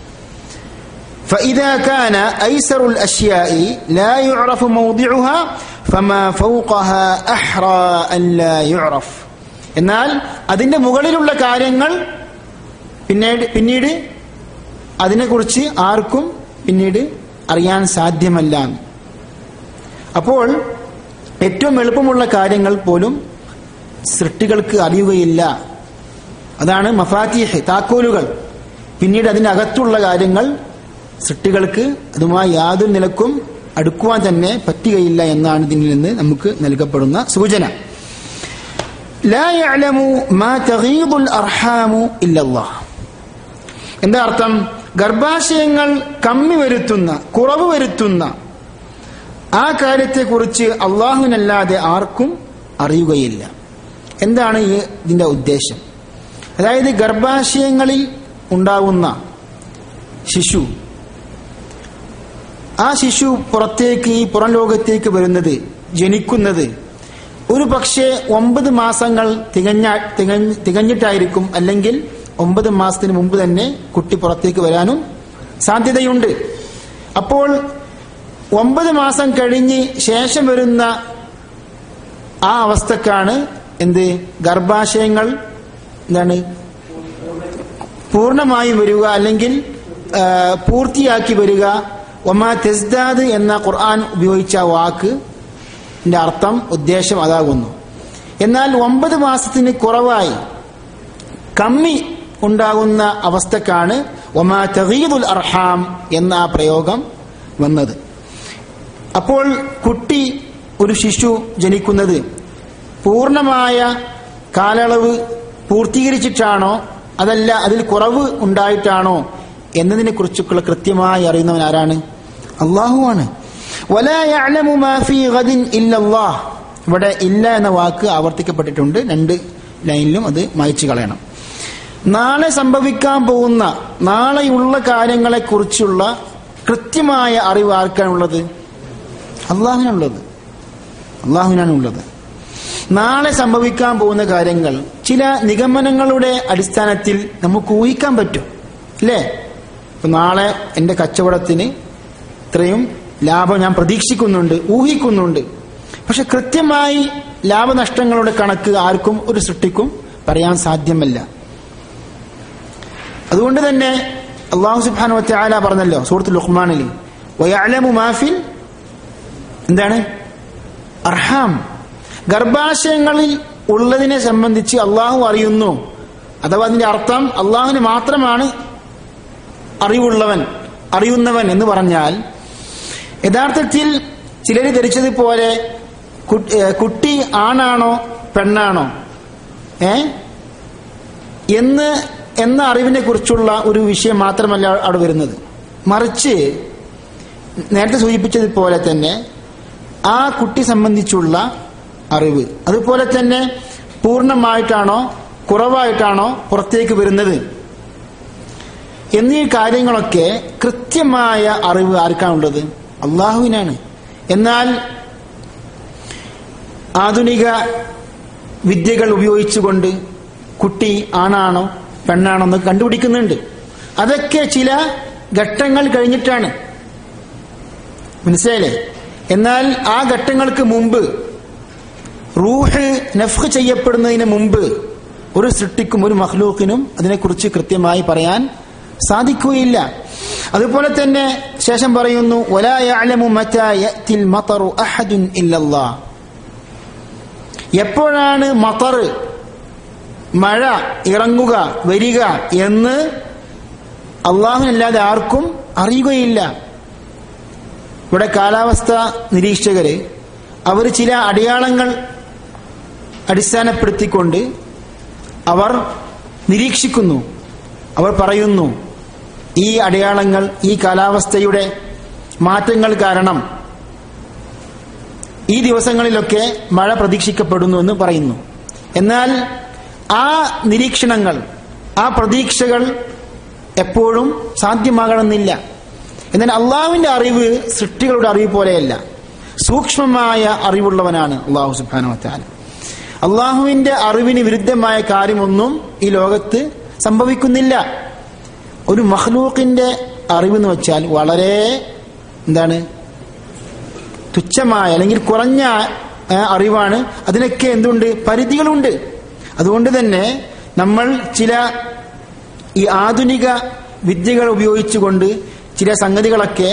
فإذا كان أيسر الأشياء لا يعرف موضعها فما فوقها أحرى أن لا يعرف എന്നാൽ അതിന്റെ മുകളിലുള്ള കാര്യങ്ങൾ പിന്നീട് പിന്നീട് അതിനെക്കുറിച്ച് ആർക്കും പിന്നീട് അറിയാൻ സാധ്യമല്ല അപ്പോൾ ഏറ്റവും എളുപ്പമുള്ള കാര്യങ്ങൾ പോലും സൃഷ്ടികൾക്ക് അറിയുകയില്ല അതാണ് മഫാത്തിഹ് താക്കോലുകൾ പിന്നീട് അതിനകത്തുള്ള കാര്യങ്ങൾ സൃഷ്ടികൾക്ക് അതുമായി യാതൊരു നിലക്കും അടുക്കുവാൻ തന്നെ പറ്റുകയില്ല എന്നാണ് ഇതിൽ നിന്ന് നമുക്ക് നൽകപ്പെടുന്ന സൂചന لا يعلم ما تغيض الأرحام إلا الله എന്താ അർത്ഥം ഗർഭാശയങ്ങൾ കമ്മി വരുത്തുന്ന കുറവ് വരുത്തുന്ന ആ കാര്യത്തെക്കുറിച്ച് അള്ളാഹുവിനല്ലാതെ ആർക്കും അറിയുകയില്ല എന്താണ് ഈ ഇതിന്റെ ഉദ്ദേശം അതായത് ഗർഭാശയങ്ങളിൽ ഉണ്ടാകുന്ന ശിശു ആ ശിശു പുറത്തേക്ക് ഈ പുറം ലോകത്തേക്ക് വരുന്നത് ജനിക്കുന്നത് ഒരു പക്ഷേ ഒമ്പത് മാസങ്ങൾ തികഞ്ഞ തികഞ്ഞ് തികഞ്ഞിട്ടായിരിക്കും അല്ലെങ്കിൽ ഒമ്പത് മാസത്തിന് മുമ്പ് തന്നെ കുട്ടി പുറത്തേക്ക് വരാനും സാധ്യതയുണ്ട് അപ്പോൾ ഒമ്പത് മാസം കഴിഞ്ഞ് ശേഷം വരുന്ന ആ അവസ്ഥക്കാണ് എന്ത് ഗർഭാശയങ്ങൾ എന്താണ് പൂർണ്ണമായും വരിക അല്ലെങ്കിൽ ആ, പൂർത്തിയാക്കി വരിക ഒമാ തെസ്ദാദ് എന്ന ഖുർആൻ ഉപയോഗിച്ച വാക്ക് ന്റെ അർത്ഥം ഉദ്ദേശം അതാകുന്നു എന്നാൽ ഒമ്പത് മാസത്തിന് കുറവായി കമ്മി ഉണ്ടാകുന്ന അവസ്ഥക്കാണ് ഒമാ തഹീദുൽ അർഹാം എന്ന ആ പ്രയോഗം വന്നത് അപ്പോൾ കുട്ടി ഒരു ശിശു ജനിക്കുന്നത് പൂർണ്ണമായ കാലയളവ് പൂർത്തീകരിച്ചിട്ടാണോ അതല്ല അതിൽ കുറവ് ഉണ്ടായിട്ടാണോ എന്നതിനെ കുറിച്ചൊക്കെയുള്ള കൃത്യമായി അറിയുന്നവൻ ആരാണ് അള്ളാഹുവാണ് വലാ യഅലമു മാ ഫീ ഗദിൻ ഇല്ലല്ലാഹ് ഇവിടെ ഇല്ല എന്ന വാക്ക് ആവർത്തിക്കപ്പെട്ടിട്ടുണ്ട് രണ്ട് ലൈനിലും അത് മായ്ച്ചു കളയണം നാളെ സംഭവിക്കാൻ പോകുന്ന നാളെയുള്ള കാര്യങ്ങളെ കുറിച്ചുള്ള കൃത്യമായ അറിവ് ആർക്കാണുള്ളത് അള്ളാഹുവിനുള്ളത് അള്ളാഹുവിനാണുള്ളത് നാളെ സംഭവിക്കാൻ പോകുന്ന കാര്യങ്ങൾ ചില നിഗമനങ്ങളുടെ അടിസ്ഥാനത്തിൽ നമുക്ക് ഊഹിക്കാൻ പറ്റും അല്ലേ ഇപ്പൊ നാളെ എന്റെ കച്ചവടത്തിന് ഇത്രയും ലാഭം ഞാൻ പ്രതീക്ഷിക്കുന്നുണ്ട് ഊഹിക്കുന്നുണ്ട് പക്ഷെ കൃത്യമായി ലാഭനഷ്ടങ്ങളുടെ കണക്ക് ആർക്കും ഒരു സൃഷ്ടിക്കും പറയാൻ സാധ്യമല്ല അതുകൊണ്ട് തന്നെ അള്ളാഹു സുബ്ഹാനഹു വതആല പറഞ്ഞല്ലോ സൂറത്തുൽ ലുഖ്മാനിൽ വയഅലമു മാഫിൽ എന്താണ് അർഹാം ഗർഭാശയങ്ങളിൽ ഉള്ളതിനെ സംബന്ധിച്ച് അള്ളാഹു അറിയുന്നു അഥവാ അതിന്റെ അർത്ഥം അള്ളാഹുവിന് മാത്രമാണ് അറിവുള്ളവൻ അറിയുന്നവൻ എന്ന് പറഞ്ഞാൽ യഥാർത്ഥത്തിൽ ചിലർ ധരിച്ചതുപോലെ കു- ഏ, കുട്ടി ആണാണോ പെണ്ണാണോ ഏ എന്ന് എന്ന അറിവിനെ കുറിച്ചുള്ള ഒരു വിഷയം മാത്രമല്ല അവിടെ വരുന്നത് മറിച്ച് നേരത്തെ സൂചിപ്പിച്ചതുപോലെ തന്നെ ആ കുട്ടി സംബന്ധിച്ചുള്ള അറിവ് അതുപോലെ തന്നെ പൂർണ്ണമായിട്ടാണോ കുറവായിട്ടാണോ പുറത്തേക്ക് വരുന്നത് എന്നീ കാര്യങ്ങളൊക്കെ കൃത്യമായ അറിവ് ആർക്കാണുള്ളത് അള്ളാഹുവിനാണ് എന്നാൽ ആധുനിക വിദ്യകൾ ഉപയോഗിച്ചുകൊണ്ട് കുട്ടി ആണാണോ പെണ്ണാണോ എന്ന് കണ്ടുപിടിക്കുന്നുണ്ട് അതൊക്കെ ചില ഘട്ടങ്ങൾ കഴിഞ്ഞിട്ടാണ് മനസ്സിലായില്ലേ എന്നാൽ ആ ഘട്ടങ്ങൾക്ക് മുമ്പ് റൂഹ് നഫ്ഹ് ചെയ്യപ്പെടുന്നതിന് മുമ്പ് ഒരു സൃഷ്ടിക്കും ഒരു മഹ്ലൂക്കിനും അതിനെക്കുറിച്ച് കൃത്യമായി പറയാൻ സാധിക്കുകയില്ല അതുപോലെ തന്നെ ശേഷം പറയുന്നു "വലാ യഅലമു മതാ യഅതിൽ മതറു അഹദുൻ ഇല്ലല്ലാഹ്." എപ്പോഴാണ് മതർ മഴ ഇറങ്ങുക വരിക എന്ന് അള്ളാഹുനല്ലാതെ ആർക്കും അറിയുകയില്ല ഇവിടെ കാലാവസ്ഥ നിരീക്ഷകര് അവർ ചില അടയാളങ്ങൾ അടിസ്ഥാനപ്പെടുത്തിക്കൊണ്ട് അവർ നിരീക്ഷിക്കുന്നു അവർ പറയുന്നു ഈ അടയാളങ്ങൾ ഈ കാലാവസ്ഥയുടെ മാറ്റങ്ങൾ കാരണം ഈ ദിവസങ്ങളിലൊക്കെ മഴ പ്രതീക്ഷിക്കപ്പെടുന്നു എന്ന് പറയുന്നു എന്നാൽ ആ നിരീക്ഷണങ്ങൾ ആ പ്രതീക്ഷകൾ എപ്പോഴും സാധ്യമാകണമെന്നില്ല എന്നാൽ അള്ളാഹുവിന്റെ അറിവ് സൃഷ്ടികളുടെ അറിവ് പോലെയല്ല സൂക്ഷ്മമായ അറിവുള്ളവനാണ് അള്ളാഹു സുബാനുവത്താല അള്ളാഹുവിന്റെ അറിവിന് വിരുദ്ധമായ കാര്യമൊന്നും ഈ ലോകത്ത് സംഭവിക്കുന്നില്ല ഒരു മഹ്ലൂക്കിന്റെ അറിവ് എന്ന് വെച്ചാൽ വളരെ എന്താണ് തുച്ഛമായ അല്ലെങ്കിൽ കുറഞ്ഞ ആ, അറിവാണ് അതിനൊക്കെ എന്തുണ്ട് പരിധികളുണ്ട് അതുകൊണ്ട് തന്നെ നമ്മൾ ചില ഈ ആധുനിക വിദ്യകൾ ഉപയോഗിച്ചുകൊണ്ട് ചില സംഗതികളൊക്കെ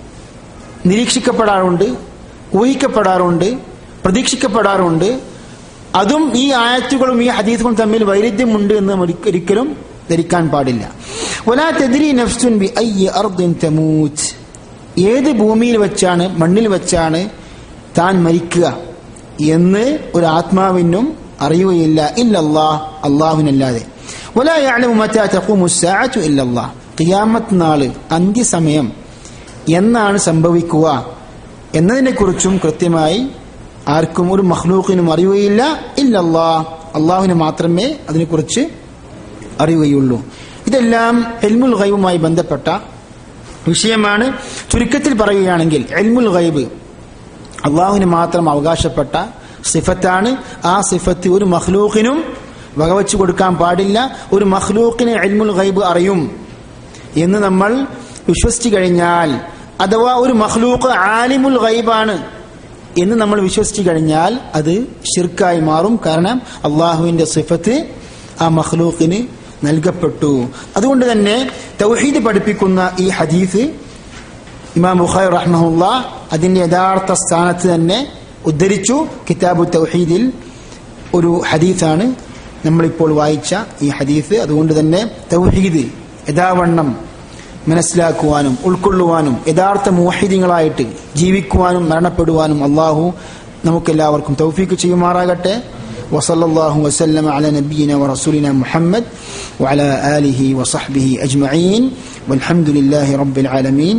നിരീക്ഷിക്കപ്പെടാറുണ്ട് ഊഹിക്കപ്പെടാറുണ്ട് പ്രതീക്ഷിക്കപ്പെടാറുണ്ട് അതും ഈ ആയത്തുകളും ഈ ഹദീസുകളും തമ്മിൽ വൈരുദ്ധ്യമുണ്ട് എന്ന് ഒരി- ഒരിക്കലും ധരിക്കാൻ പാടില്ല ഒലാ തെതിരി നഫ്സുൻ ബി അയ്യ അർദിൻ തമൂത്ത് ഏത് ഭൂമിയിൽ വെച്ചാണ് മണ്ണിൽ വെച്ചാണ് താൻ മരിക്കുക എന്ന് ഒരു ആത്മാവിനും അറിയുകയില്ല ഇല്ലല്ലാ അള്ളാഹുവിനല്ലാതെ ولا يعلم متى تقوم الساعة إلا الله ഖിയാമത്ത് നാള് അന്ത്യസമയം എന്നാണ് സംഭവിക്കുക എന്നതിനെക്കുറിച്ചും കൃത്യമായി ആർക്കും ഒരു മഹ്ലൂക്കിനും അറിയുകയില്ല ഇല്ലല്ലാ അള്ളാഹുവിന് മാത്രമേ അതിനെക്കുറിച്ച് അറിയുകയുള്ളൂ ഇതെല്ലാം എൽമുൽ ഗൈബുമായി ബന്ധപ്പെട്ട വിഷയമാണ് ചുരുക്കത്തിൽ പറയുകയാണെങ്കിൽ എൽമുൽ ഗൈബ് അള്ളാഹുവിന് മാത്രം അവകാശപ്പെട്ട സിഫത്താണ് ആ സിഫത്ത് ഒരു മഖ്ലൂഖിനും വകവച്ചു കൊടുക്കാൻ പാടില്ല ഒരു മഖ്ലൂഖിന് എൽമുൽ ഗൈബ് അറിയും എന്ന് നമ്മൾ വിശ്വസിച്ചു കഴിഞ്ഞാൽ അഥവാ ഒരു മഖ്ലൂഖ് ആലിമുൽ ഗൈബാണ് എന്ന് നമ്മൾ വിശ്വസിച്ചു കഴിഞ്ഞാൽ അത് ഷിർക്കായി മാറും കാരണം അള്ളാഹുവിന്റെ സിഫത്ത് ആ മഖ്ലൂഖിന് നൽകപ്പെട്ടു അതുകൊണ്ട് തന്നെ തൗഹീദ് പഠിപ്പിക്കുന്ന ഈ ഹദീസ് ഇമാം ബുഖാരി റഹ്മഹുല്ല അതിന്റെ യഥാർത്ഥ സ്ഥാനത്ത് തന്നെ ഉദ്ധരിച്ചു കിതാബു തൗഹീദിൽ ഒരു ഹദീസാണ് നമ്മളിപ്പോൾ വായിച്ച ഈ ഹദീസ് അതുകൊണ്ട് തന്നെ തൗഹീദ് യഥാവണ്ണം മനസ്സിലാക്കുവാനും ഉൾക്കൊള്ളുവാനും യഥാർത്ഥ മോഹിദികളായിട്ട് ജീവിക്കുവാനും മരണപ്പെടുവാനും അള്ളാഹു നമുക്കെല്ലാവർക്കും തൗഫീക്ക് ചെയ്യുമാറാകട്ടെ وصلى الله وسلم على نبينا ورسولنا محمد وعلى آله وصحبه أجمعين والحمد لله رب العالمين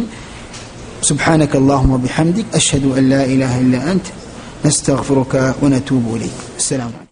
سبحانك اللهم وبحمدك أشهد أن لا إله إلا أنت نستغفرك ونتوب إليك السلام عليكم